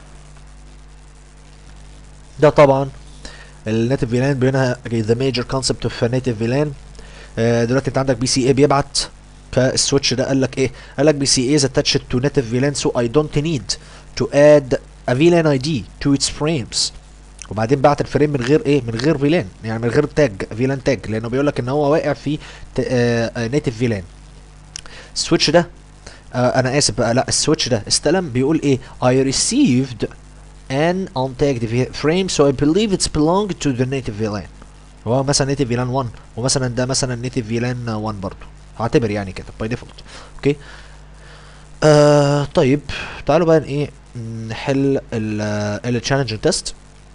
ده طبعا النيتف فيلان بينها ذا ميجر كونسبت اوف نيتف فيلان دلوقتي انت عندك بي سي اي بيبعت فالسويتش ده قال لك ايه قال لك بي سي اي is attached to native VLAN so I don't need to add a VLAN ID to its frames وبعدين بعت الفريم من غير ايه من غير فيلان يعني من غير تاج فيلان تاج لانه بيقول لك ان هو واقع في نيتف فيلان السويتش ده آه انا اسف بقى لا السويتش ده استلم بيقول ايه I received an untagged frame so I believe it's belong to the native VLAN هو مثلا native VLAN 1 ومثلا ده مثلا native VLAN 1 برضو هعتبر يعني كده باي ديفولت اوكي آه طيب تعالوا بقى ايه نحل التشالنج تيست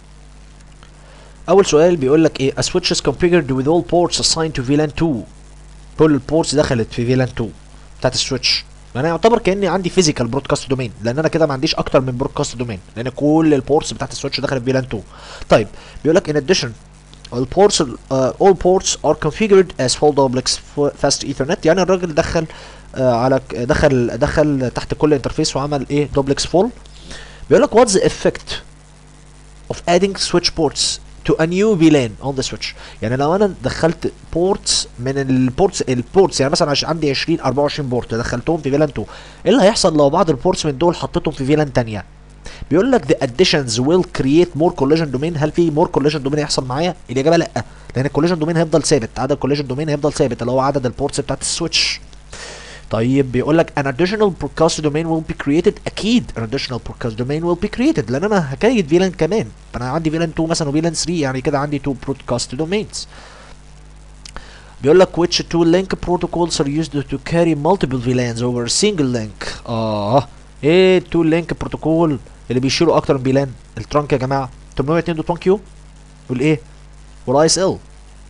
اول سؤال بيقول لك ايه a switch is configured with all ports assigned to VLAN 2 كل البورتس دخلت في VLAN 2 بتاعت السويتش انا يعتبر كاني عندي فيزيكال برودكاست دومين لان انا كده ما عنديش اكتر من برودكاست دومين لان كل البورتس بتاعت السويتش دخلت في VLAN 2 طيب بيقول لك in addition all ports uh, all ports are configured as full duplex fast ethernet يعني الراجل دخل uh, على دخل دخل تحت كل انترفيس وعمل ايه دوبلكس فول بيقول لك what's the effect of adding switch ports to a new VLAN on the switch يعني لو انا دخلت بورتس من البورتس البورتس يعني مثلا عش عندي 20 24 بورت دخلتهم في فيلان 2 ايه اللي هيحصل لو بعض البورتس من دول حطيتهم في فيلان ثانيه بيقول لك the additions will create more collision domain هل في more collision domain هيحصل معايا الاجابه لا لان الكوليجن دومين هيفضل ثابت عدد الكوليجن دومين هيفضل ثابت اللي هو عدد البورتس بتاعت السويتش طيب بيقول لك an additional broadcast domain will be created اكيد an additional broadcast domain will be created لان انا هكريت فيلان كمان فانا عندي فيلان 2 مثلا وفيلان 3 يعني كده عندي 2 broadcast domains بيقول لك which two link protocols are used to carry multiple VLANs over a single link اه ايه التو لينك بروتوكول اللي بيشيلوا اكتر من فيلان الترانك يا جماعه 802.1 كيو والايه والاي اس ال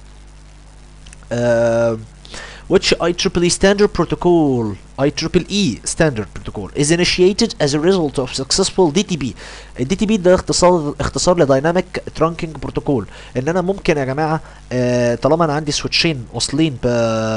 which IEEE standard protocol IEEE standard protocol is initiated as a result of successful DTP ال DTP ده اختصار اختصار لدايناميك ترانكينج بروتوكول ان انا ممكن يا جماعه آه طالما انا عندي سويتشين واصلين ب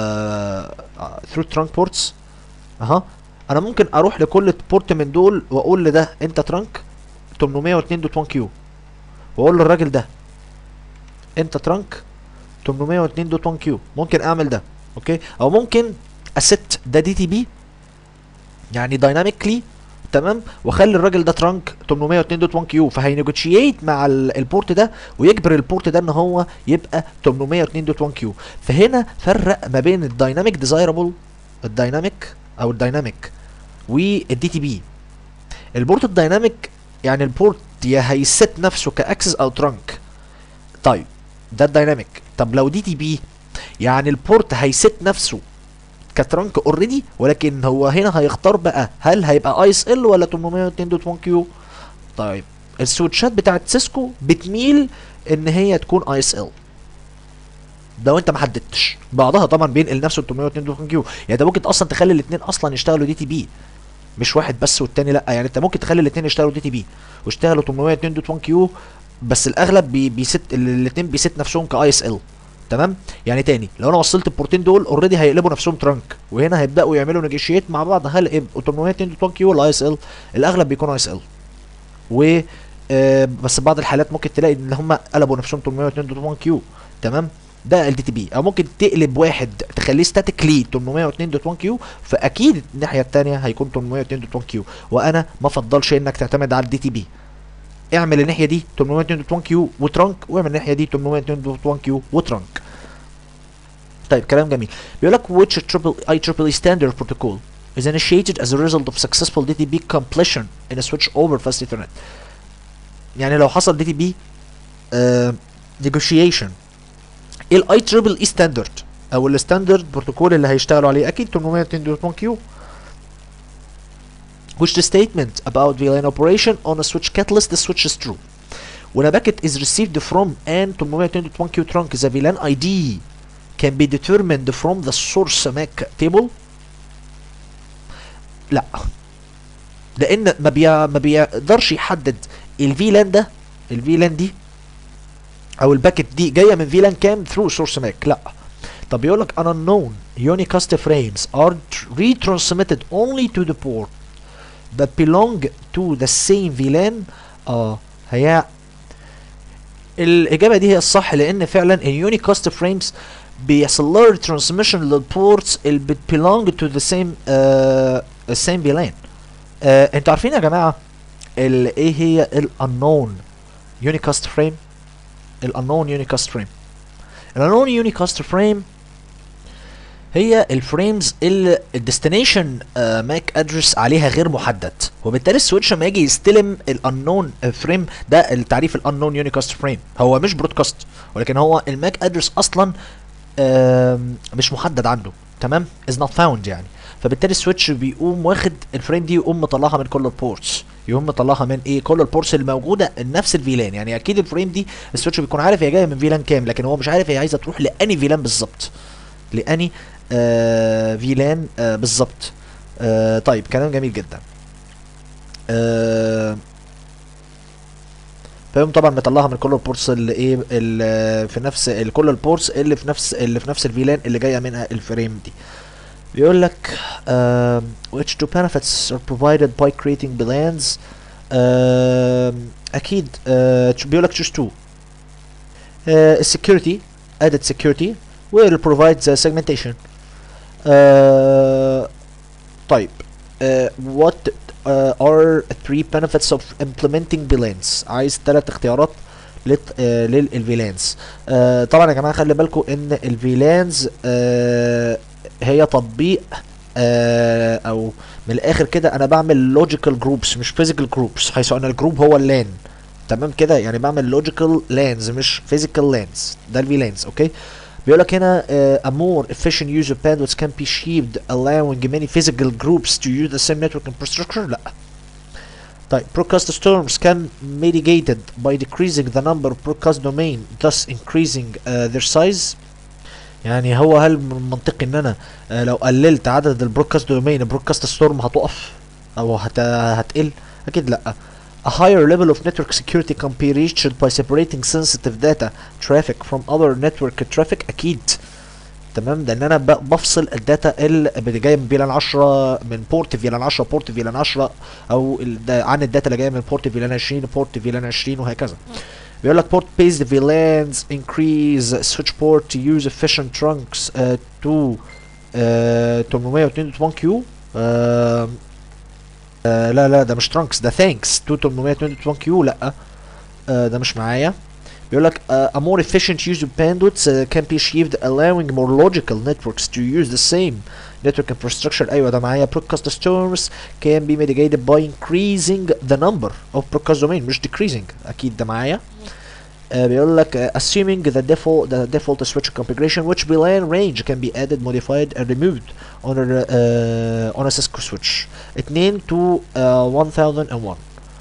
ثرو ترانك بورتس اها انا ممكن اروح لكل بورت من دول واقول لده انت ترانك 802.1 كيو واقول للراجل ده انت ترانك 802.1 كيو ممكن اعمل ده اوكي او ممكن است ده دي تي بي يعني دايناميكلي تمام واخلي الراجل ده ترانك 802.1 كيو فهينيجوشيت مع البورت ده ويجبر البورت ده ان هو يبقى 802.1 كيو فهنا فرق ما بين الدايناميك ديزايربل الدايناميك او الدايناميك والدي تي بي البورت الدايناميك يعني البورت يا هيست نفسه كاكسس او ترانك طيب ده الدايناميك طب لو دي تي بي يعني البورت هيست نفسه كترانك اوريدي ولكن هو هنا هيختار بقى هل هيبقى اي اس ال ولا 802.1 كيو طيب السويتشات بتاعت سيسكو بتميل ان هي تكون اي اس ال ده وانت ما حددتش بعضها طبعا بينقل نفسه 802.1 كيو يعني ده ممكن اصلا تخلي الاثنين اصلا يشتغلوا دي تي بي مش واحد بس والتاني لا يعني انت ممكن تخلي الاثنين يشتغلوا دي تي بي ويشتغلوا 802.1 كيو بس الاغلب بي بيست الاثنين بيست نفسهم كاي اس ال تمام يعني تاني لو انا وصلت البورتين دول اوريدي هيقلبوا نفسهم ترانك وهنا هيبداوا يعملوا نيجوشيت مع بعض هل يبقوا 802.1 كيو ولا اي اس ال الاغلب بيكون اي اس ال و آه بس بعض الحالات ممكن تلاقي ان هم قلبوا نفسهم 802.1 كيو تمام ده ال دي تي بي او ممكن تقلب واحد تخليه ستاتيكلي 802.1 كيو فاكيد الناحيه الثانيه هيكون 802.1 كيو وانا ما افضلش انك تعتمد على الدي تي بي اعمل الناحيه دي 802.1 كيو وترانك واعمل الناحيه دي 802.1 كيو وترانك طيب كلام جميل بيقول لك which triple IEEE standard protocol is initiated as a result of successful DTP completion in a switch over fast ethernet يعني لو حصل DTP uh, negotiation الاي تريبل اي ستاندرد او الستاندرد بروتوكول اللي هيشتغلوا عليه اكيد 802.1 كيو which the statement about VLAN operation on a switch catalyst the switch is true when a packet is received from an 822.1q trunk the VLAN ID can be determined from the source MAC table لا لان ما بي ما بيقدرش يحدد الفيلان ده الفيلان دي او الباكت دي جايه من فيلان كام through source MAC لا طب بيقول لك an unknown unicast frames are retransmitted only to the port that belong to the same VLAN اه هي الاجابه دي هي الصح لان فعلا اليونيكاست فريمز بيحصل لها ترانسميشن للبورتس اللي بتبيلونج تو ذا سيم السيم فيلان انتوا عارفين يا جماعه ال- ايه هي الانون يونيكاست فريم الانون يونيكاست فريم الانون يونيكاست فريم هي الفريمز اللي الديستنيشن ماك ادرس عليها غير محدد وبالتالي السويتش لما يجي يستلم الانون فريم ده التعريف الانون يونيكاست فريم هو مش برودكاست ولكن هو الماك ادرس اصلا آم، مش محدد عنده تمام از نوت فاوند يعني فبالتالي السويتش بيقوم واخد الفريم دي يقوم مطلعها من كل البورتس يقوم مطلعها من ايه كل البورتس الموجوده نفس الفيلان يعني اكيد الفريم دي السويتش بيكون عارف هي جايه من فيلان كام لكن هو مش عارف هي عايزه تروح لاني فيلان بالظبط لاني آه فيلان آه بالظبط آه طيب كلام جميل جدا آه فيقوم طبعا مطلعها من كل البورتس اللي ايه اللي في نفس ال- كل البورتس اللي في نفس اللي في نفس الفيلان اللي جايه منها الفريم دي بيقول لك um, which two benefits are provided by creating VLANs um, اكيد uh, بيقول لك choose two uh, security added security will provide the segmentation uh, طيب uh, what uh, are three benefits of implementing VLANs عايز ثلاث اختيارات لت... آه للفيلانز آه طبعا يا جماعه خلي بالكم ان الفيلانز آه هي تطبيق آه او من الاخر كده انا بعمل لوجيكال جروبس مش فيزيكال جروبس حيث ان الجروب هو اللان تمام كده يعني بعمل لوجيكال لانز مش فيزيكال لانز ده الفيلانز اوكي بيقول لك هنا uh, a more efficient user bandwidth can be achieved allowing many physical groups to use the same network infrastructure لا طيب broadcast storms can mitigated by decreasing the number of broadcast domain thus increasing uh, their size يعني هو هل من المنطقي ان انا آه لو قللت عدد البرودكاست دومين البرودكاست ستورم هتقف او هت هتقل اكيد لا A higher level of network security can be reached by separating sensitive data traffic from other network traffic اكيد تمام لان انا ب- بفصل الداتا اللي جايه من فيلان 10 من بورت فيلان 10 بورت فيلان 10 او ال- ده عن الداتا اللي جايه من بورت فيلان 20 بورت فيلان 20 وهكذا بيقول لك port based VLANs increase switch port to use efficient trunks uh, to uh, 802.1q uh, آه لا لا ده مش ترانكس ده ثانكس تو 822 كيو لا آه ده مش معايا بيقول لك uh, a more efficient use of bandwidth uh, can be achieved allowing more logical networks to use the same network infrastructure ايوه ده معايا broadcast storms can be mitigated by increasing the number of broadcast domain مش decreasing اكيد ده معايا uh, بيقول لك uh, assuming the default the default switch configuration which VLAN range can be added modified and removed on a uh, on a Cisco switch 2 to uh, 1001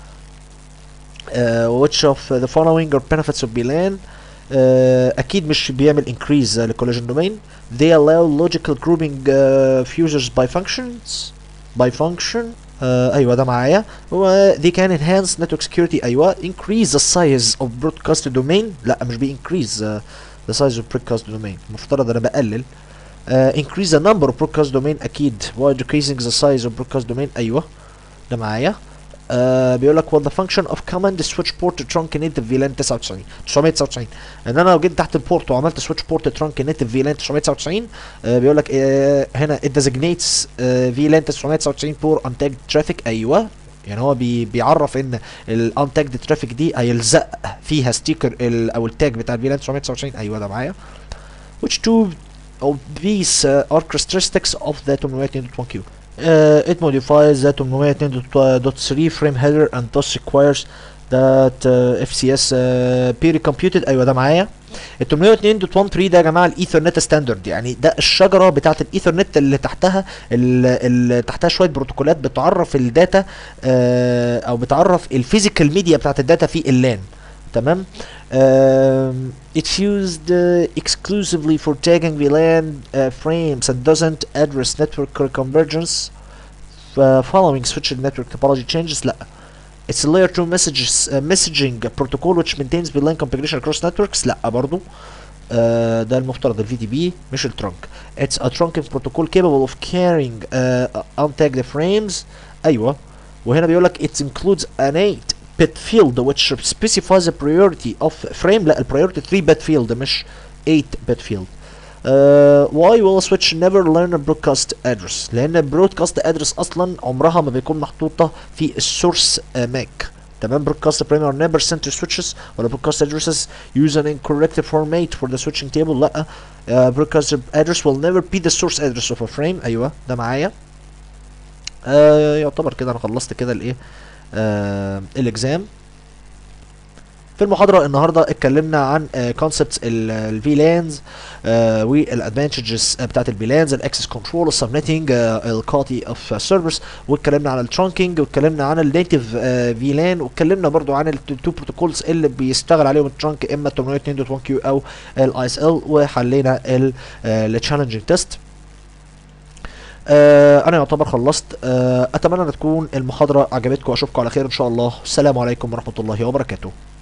uh, which of the following are benefits of VLAN uh, اكيد مش بيعمل increase uh, للcollision domain they allow logical grouping uh, fusers by functions by function uh, ايوه ده معايا و they can enhance network security ايوه increase the size of broadcast domain لا مش بي increase uh, the size of broadcast domain المفترض انا بقلل uh, increase the number of broadcast domain اكيد while decreasing the size of broadcast domain ايوه ده معايا uh, بيقول لك what the function of command switch port to trunk native VLAN 99 999 ان انا لو جيت تحت البورت وعملت switch port to trunk native VLAN 999 uh, بيقول لك uh, هنا it designates uh, VLAN 999 for untagged traffic ايوه يعني هو بي بيعرف ان الانتاجد ترافيك دي هيلزق فيها ستيكر او التاج بتاع الفيلان 999 ايوه ده معايا which two of these uh, are characteristics of the 802.1q uh, it modifies the 802.3 frame header and thus requires that uh, FCS uh, be recomputed ايوه ده معايا ال 802.13 ده يا جماعه الايثرنت ستاندرد يعني ده الشجره بتاعه الايثرنت اللي تحتها اللي تحتها شويه بروتوكولات بتعرف الداتا آه او بتعرف الفيزيكال ميديا بتاعه الداتا في اللان تمام um, it's used uh, exclusively for tagging VLAN uh, frames and doesn't address network convergence uh, following switching network topology changes لا It's a layer 2 messages uh, messaging protocol which maintains VLAN configuration across networks لا برضو آه ده المفترض الفي تي بي مش الترانك It's a trunking protocol capable of carrying uh, untagged frames ايوه وهنا بيقول لك it includes an 8 bit field which specifies a priority of frame لا البريورتي 3 bit field مش 8 bit field Uh, why will switch never learn a broadcast address لان البرودكاست ادرس اصلا عمرها ما بيكون محطوطه في السورس ماك تمام broadcast primary are never sent to switches ولا broadcast addresses use an incorrect format for the switching table لا uh, broadcast address will never be the source address of a frame ايوه ده معايا آه يعتبر كده انا خلصت كده الايه آه الاكزام في المحاضرة النهاردة اتكلمنا عن كونسبتس الفي لانز والادفانتجز بتاعت الفي لانز الاكسس كنترول السبنتنج الكوتي اوف سيرفرز واتكلمنا عن الترانكينج واتكلمنا عن النيتف في لان واتكلمنا برضو عن التو بروتوكولز اللي بيشتغل عليهم الترانك اما 802.1 كيو او الاي اس ال وحلينا التشالنجينج تيست آه انا يعتبر خلصت آه اتمنى ان تكون المحاضره عجبتكم واشوفكم على خير ان شاء الله السلام عليكم ورحمه الله وبركاته